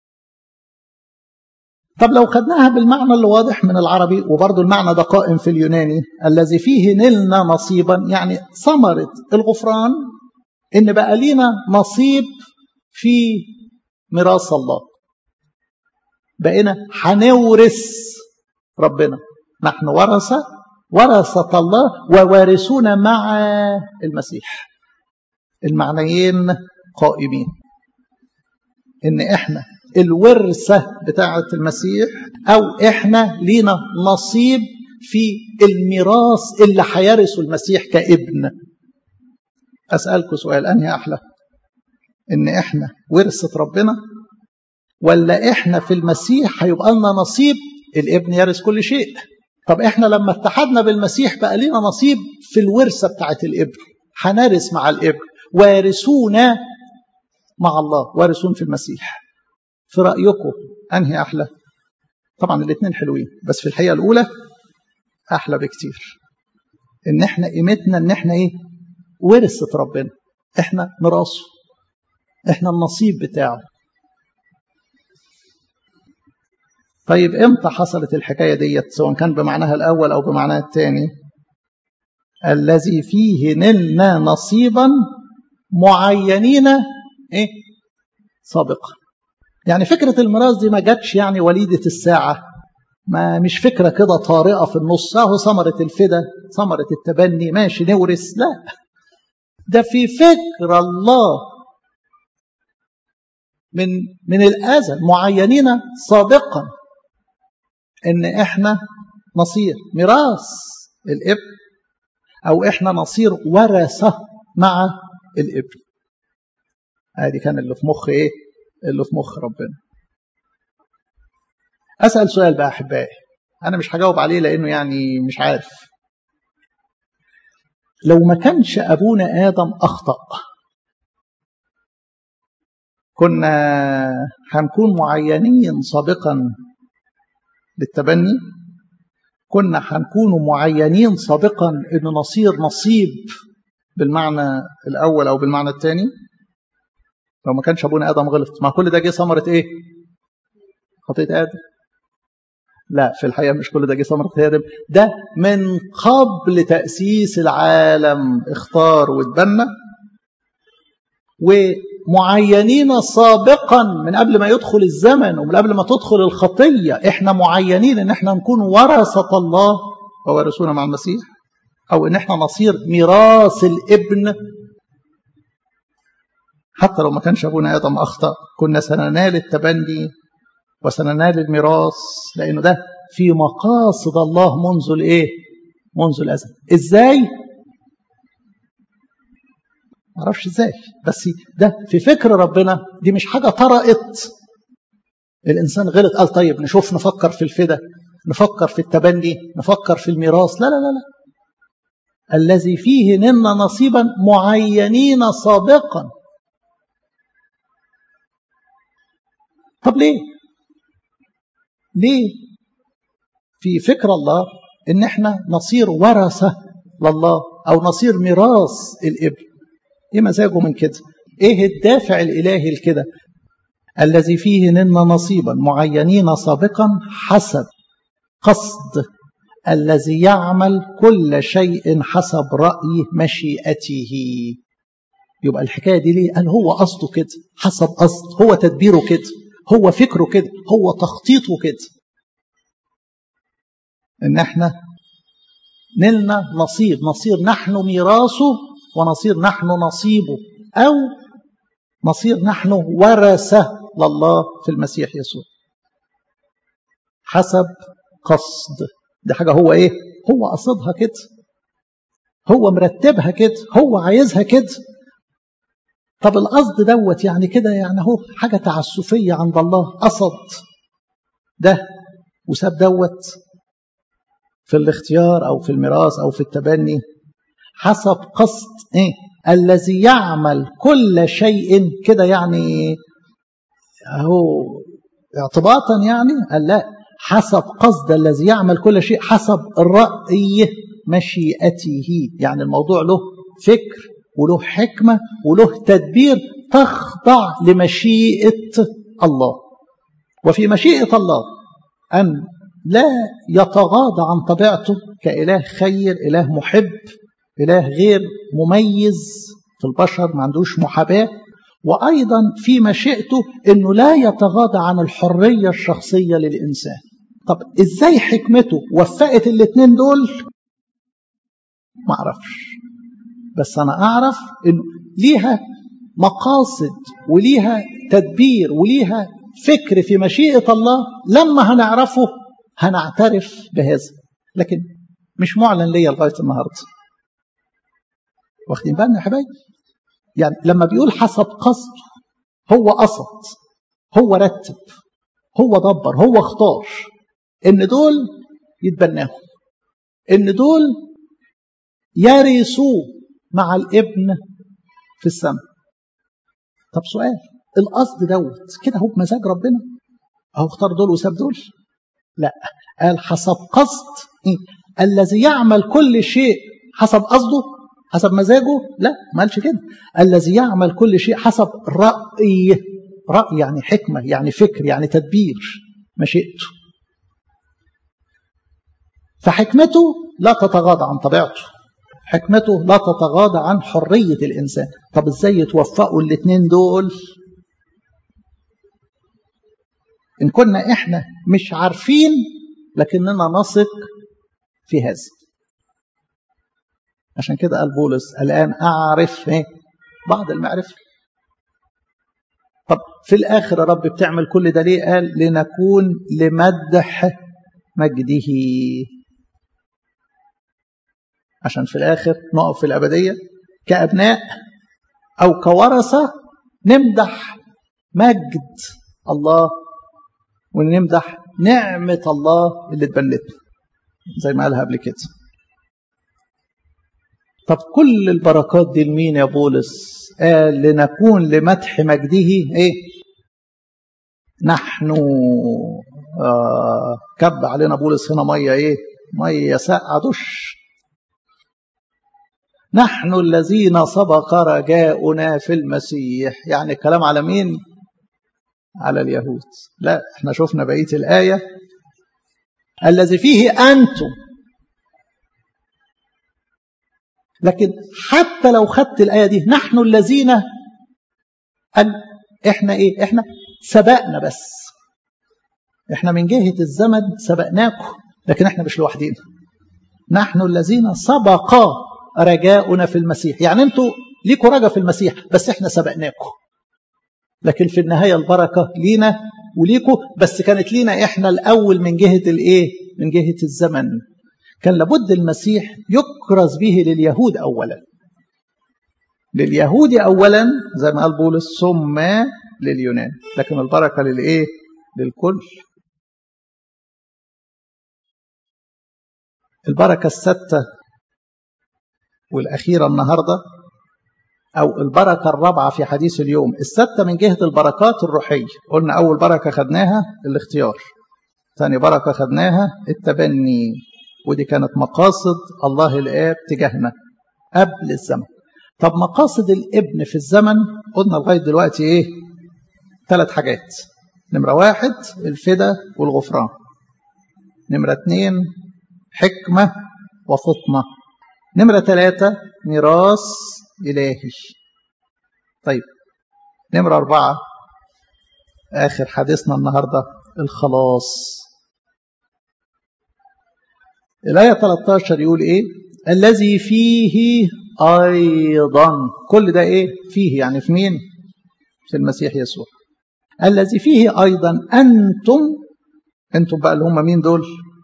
طب لو خدناها بالمعنى اللي واضح من العربي وبرضه المعنى ده قائم في اليوناني الذي فيه نلنا نصيبا يعني ثمرة الغفران ان بقى لينا نصيب في ميراث الله بقينا هنورث ربنا نحن ورثة ورثة الله ووارثون مع المسيح المعنيين قائمين ان احنا الورثة بتاعة المسيح أو إحنا لينا نصيب في الميراث اللي هيرثه المسيح كابن أسألكم سؤال أنهي أحلى إن إحنا ورثة ربنا ولا إحنا في المسيح هيبقى لنا نصيب الابن يرث كل شيء طب إحنا لما اتحدنا بالمسيح بقى لنا نصيب في الورثة بتاعة الابن هنرث مع الابن وارثون مع الله وارثون في المسيح في رأيكم أنهي أحلى طبعا الاثنين حلوين بس في الحقيقة الأولى أحلى بكتير إن إحنا قيمتنا إن إحنا إيه ورثة ربنا إحنا ميراثه إحنا النصيب بتاعه طيب إمتى حصلت الحكاية ديت سواء كان بمعناها الأول أو بمعناها الثاني الذي فيه نلنا نصيبا معينين إيه سابقا يعني فكرة الميراث دي ما جاتش يعني وليدة الساعة ما مش فكرة كده طارئة في النص اهو ثمرة الفدا ثمرة التبني ماشي نورث لا ده في فكر الله من من الأزل معينين سابقا إن إحنا نصير ميراث الابن أو إحنا نصير ورثة مع الابن ادي كان اللي في مخ ايه اللي في مخ ربنا اسال سؤال بقى احبائي انا مش هجاوب عليه لانه يعني مش عارف لو ما كانش ابونا ادم اخطا كنا هنكون معينين سابقا للتبني كنا هنكون معينين سابقا ان نصير نصيب بالمعنى الاول او بالمعنى الثاني لو ما كانش ابونا ادم غلط ما كل ده جه ثمره ايه خطيه ادم لا في الحقيقه مش كل ده جه ثمره ادم ده من قبل تاسيس العالم اختار واتبنى ومعينين سابقا من قبل ما يدخل الزمن ومن قبل ما تدخل الخطيه احنا معينين ان احنا نكون ورثه الله وورثونا مع المسيح او ان احنا نصير ميراث الابن حتى لو ما كانش ابونا ادم اخطا كنا سننال التبني وسننال الميراث لانه ده في مقاصد الله منذ الايه منذ الازل ازاي ما اعرفش ازاي بس ده في فكر ربنا دي مش حاجه طرقت الانسان غلط قال طيب نشوف نفكر في الفدا نفكر في التبني نفكر في الميراث لا لا لا لا الذي فيه نلنا نصيبا معينين سابقا طب ليه ليه في فكر الله ان احنا نصير ورثه لله او نصير ميراث الابن ايه مزاجه من كده ايه الدافع الالهي لكده الذي فيه نلنا نصيبا معينين سابقا حسب قصد الذي يعمل كل شيء حسب رأي مشيئته يبقى الحكاية دي ليه قال هو قصده كده حسب قصد هو تدبيره كده هو فكره كده هو تخطيطه كده ان احنا نلنا نصيب نصير نحن ميراثه ونصير نحن نصيبه او نصير نحن ورثه لله في المسيح يسوع حسب قصد دي حاجه هو ايه هو قصدها كده هو مرتبها كده هو عايزها كده طب القصد دوت يعني كده يعني هو حاجه تعسفيه عند الله قصد ده وساب دوت في الاختيار او في الميراث او في التبني حسب قصد ايه الذي يعمل كل شيء كده يعني هو اعتباطا يعني قال لا حسب قصد الذي يعمل كل شيء حسب رأي مشيئته يعني الموضوع له فكر وله حكمة وله تدبير تخضع لمشيئة الله وفي مشيئة الله أن لا يتغاضى عن طبيعته كإله خير إله محب إله غير مميز في البشر ما عندوش محاباة وأيضا في مشيئته أنه لا يتغاضى عن الحرية الشخصية للإنسان طب إزاي حكمته وفقت الاثنين دول ما أعرفش بس أنا أعرف أنه ليها مقاصد وليها تدبير وليها فكر في مشيئة الله لما هنعرفه هنعترف بهذا لكن مش معلن ليا لغاية النهاردة واخدين بالنا يا حبايبي يعني لما بيقول حسب قصده هو قصد هو رتب هو دبر هو اختار ان دول يتبناهم ان دول يرثوا مع الابن في السماء طب سؤال القصد دوت كده هو بمزاج ربنا اهو اختار دول وساب دول لا قال حسب قصد إيه؟ الذي يعمل كل شيء حسب قصده حسب مزاجه لا ما قالش كده الذي يعمل كل شيء حسب رأي رأي يعني حكمة يعني فكر يعني تدبير مشيئته فحكمته لا تتغاضى عن طبيعته حكمته لا تتغاضى عن حرية الإنسان طب إزاي يتوفقوا الاثنين دول إن كنا إحنا مش عارفين لكننا نثق في هذا عشان كده قال بولس الآن أعرف إيه؟ بعض المعرفة طب في الآخر يا رب بتعمل كل ده ليه قال لنكون لمدح مجده عشان في الآخر نقف في الأبدية كأبناء أو كورثة نمدح مجد الله ونمدح نعمة الله اللي اتبنتنا زي ما قالها قبل كده طب كل البركات دي لمين يا بولس قال لنكون لمدح مجده ايه نحن آه كب علينا بولس هنا ميه ايه ميه ساقعه دش نحن الذين سبق رجاؤنا في المسيح يعني الكلام على مين على اليهود لا احنا شفنا بقيه الايه الذي فيه انتم لكن حتى لو خدت الآية دي نحن الذين أن إحنا إيه إحنا سبقنا بس إحنا من جهة الزمن سبقناكم لكن إحنا مش لوحدينا نحن الذين سبق رجاؤنا في المسيح يعني أنتوا ليكوا رجا في المسيح بس إحنا سبقناكم لكن في النهاية البركة لينا وليكوا بس كانت لينا إحنا الأول من جهة الإيه من جهة الزمن كان لابد المسيح يكرز به لليهود اولا لليهود اولا زي ما قال بولس ثم لليونان لكن البركه للايه للكل البركه السادسه والاخيره النهارده او البركه الرابعه في حديث اليوم السادسه من جهه البركات الروحيه قلنا اول بركه خدناها الاختيار ثاني بركه خدناها التبني ودي كانت مقاصد الله الآب تجاهنا قبل الزمن طب مقاصد الابن في الزمن قلنا لغاية دلوقتي ايه ثلاث حاجات نمرة واحد الفدا والغفران نمرة اتنين حكمة وفطنة نمرة ثلاثة ميراث إلهي طيب نمرة أربعة آخر حديثنا النهاردة الخلاص الآية 13 يقول إيه الذي فيه أيضا كل ده إيه فيه يعني في مين في المسيح يسوع الذي فيه أيضا أنتم أنتم بقى اللي هم مين دول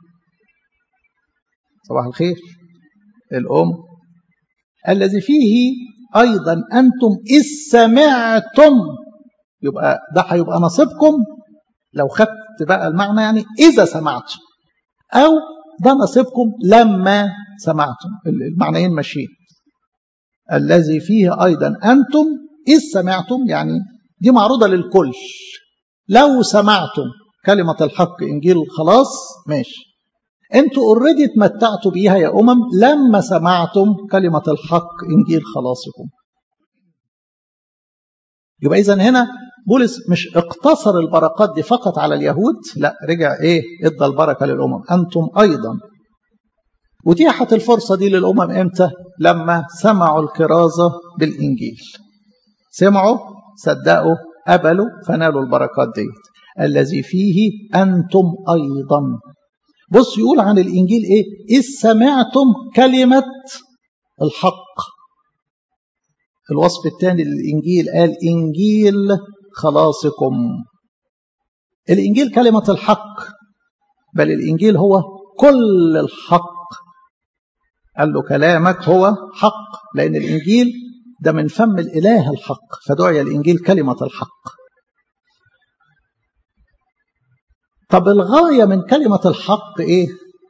صباح الخير الأم الذي فيه أيضا أنتم إذ سمعتم يبقى ده هيبقى نصيبكم لو خدت بقى المعنى يعني إذا سمعتم أو ده نصيبكم لما سمعتم المعنيين ماشيين الذي فيه أيضا أنتم إذ سمعتم يعني دي معروضة للكل لو سمعتم كلمة الحق إنجيل الخلاص ماشي انتوا اوريدي اتمتعتوا بيها يا أمم لما سمعتم كلمة الحق إنجيل خلاصكم يبقى إذا هنا بولس مش اقتصر البركات دي فقط على اليهود لا رجع ايه ادى البركه للامم انتم ايضا اتيحت الفرصه دي للامم امتى لما سمعوا الكرازه بالانجيل سمعوا صدقوا قبلوا فنالوا البركات دي الذي فيه انتم ايضا بص يقول عن الانجيل ايه اذ سمعتم كلمه الحق الوصف الثاني للانجيل قال انجيل خلاصكم الإنجيل كلمة الحق بل الإنجيل هو كل الحق قال له كلامك هو حق لأن الإنجيل ده من فم الإله الحق فدعي الإنجيل كلمة الحق طب الغاية من كلمة الحق إيه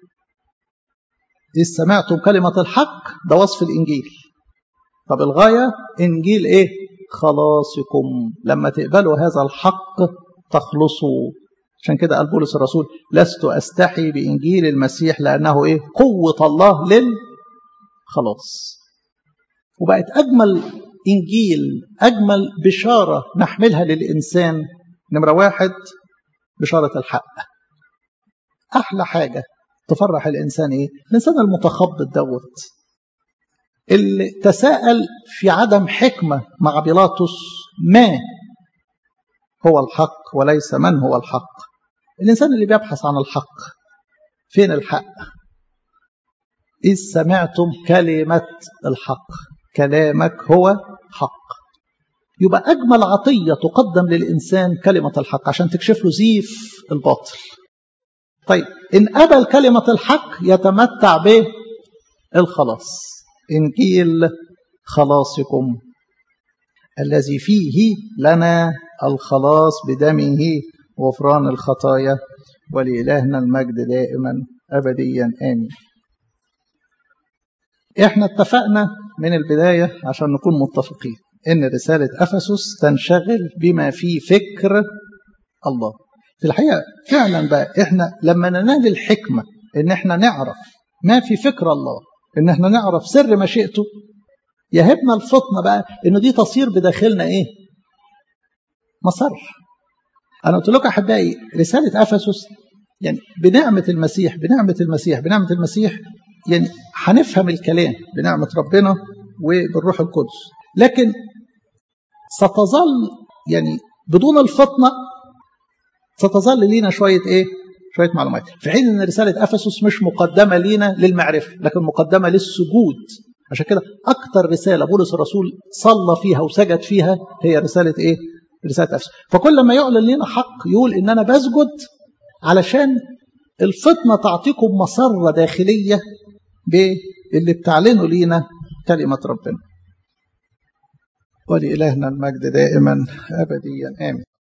إذ سمعتم كلمة الحق ده وصف الإنجيل طب الغاية إنجيل إيه خلاصكم لما تقبلوا هذا الحق تخلصوا عشان كده قال بولس الرسول لست استحي بانجيل المسيح لانه ايه قوه الله للخلاص وبقت اجمل انجيل اجمل بشاره نحملها للانسان نمره واحد بشاره الحق احلى حاجه تفرح الانسان ايه الانسان المتخبط دوت اللي تساءل في عدم حكمة مع بيلاطس ما هو الحق وليس من هو الحق الإنسان اللي بيبحث عن الحق فين الحق إذ سمعتم كلمة الحق كلامك هو حق يبقى أجمل عطية تقدم للإنسان كلمة الحق عشان تكشف له زيف الباطل طيب إن قبل كلمة الحق يتمتع بالخلاص إنجيل خلاصكم الذي فيه لنا الخلاص بدمه وغفران الخطايا ولإلهنا المجد دائما أبديا آمين احنا اتفقنا من البداية عشان نكون متفقين ان رسالة أفسس تنشغل بما في فكر الله في الحقيقة فعلا بقى احنا لما ننال الحكمة ان احنا نعرف ما في فكر الله ان احنا نعرف سر مشيئته يهبنا الفطنة بقى ان دي تصير بداخلنا ايه مصر انا قلت لكم احبائي رسالة افسس يعني بنعمة المسيح بنعمة المسيح بنعمة المسيح يعني هنفهم الكلام بنعمة ربنا وبالروح القدس لكن ستظل يعني بدون الفطنة ستظل لينا شوية ايه شوية معلومات في حين ان رسالة افسس مش مقدمة لينا للمعرفة لكن مقدمة للسجود عشان كده اكتر رسالة بولس الرسول صلى فيها وسجد فيها هي رسالة ايه رسالة افسس فكل ما يعلن لنا حق يقول ان انا بسجد علشان الفطنة تعطيكم مسرة داخلية باللي بتعلنوا لينا كلمة ربنا ولإلهنا المجد دائما أبديا آمين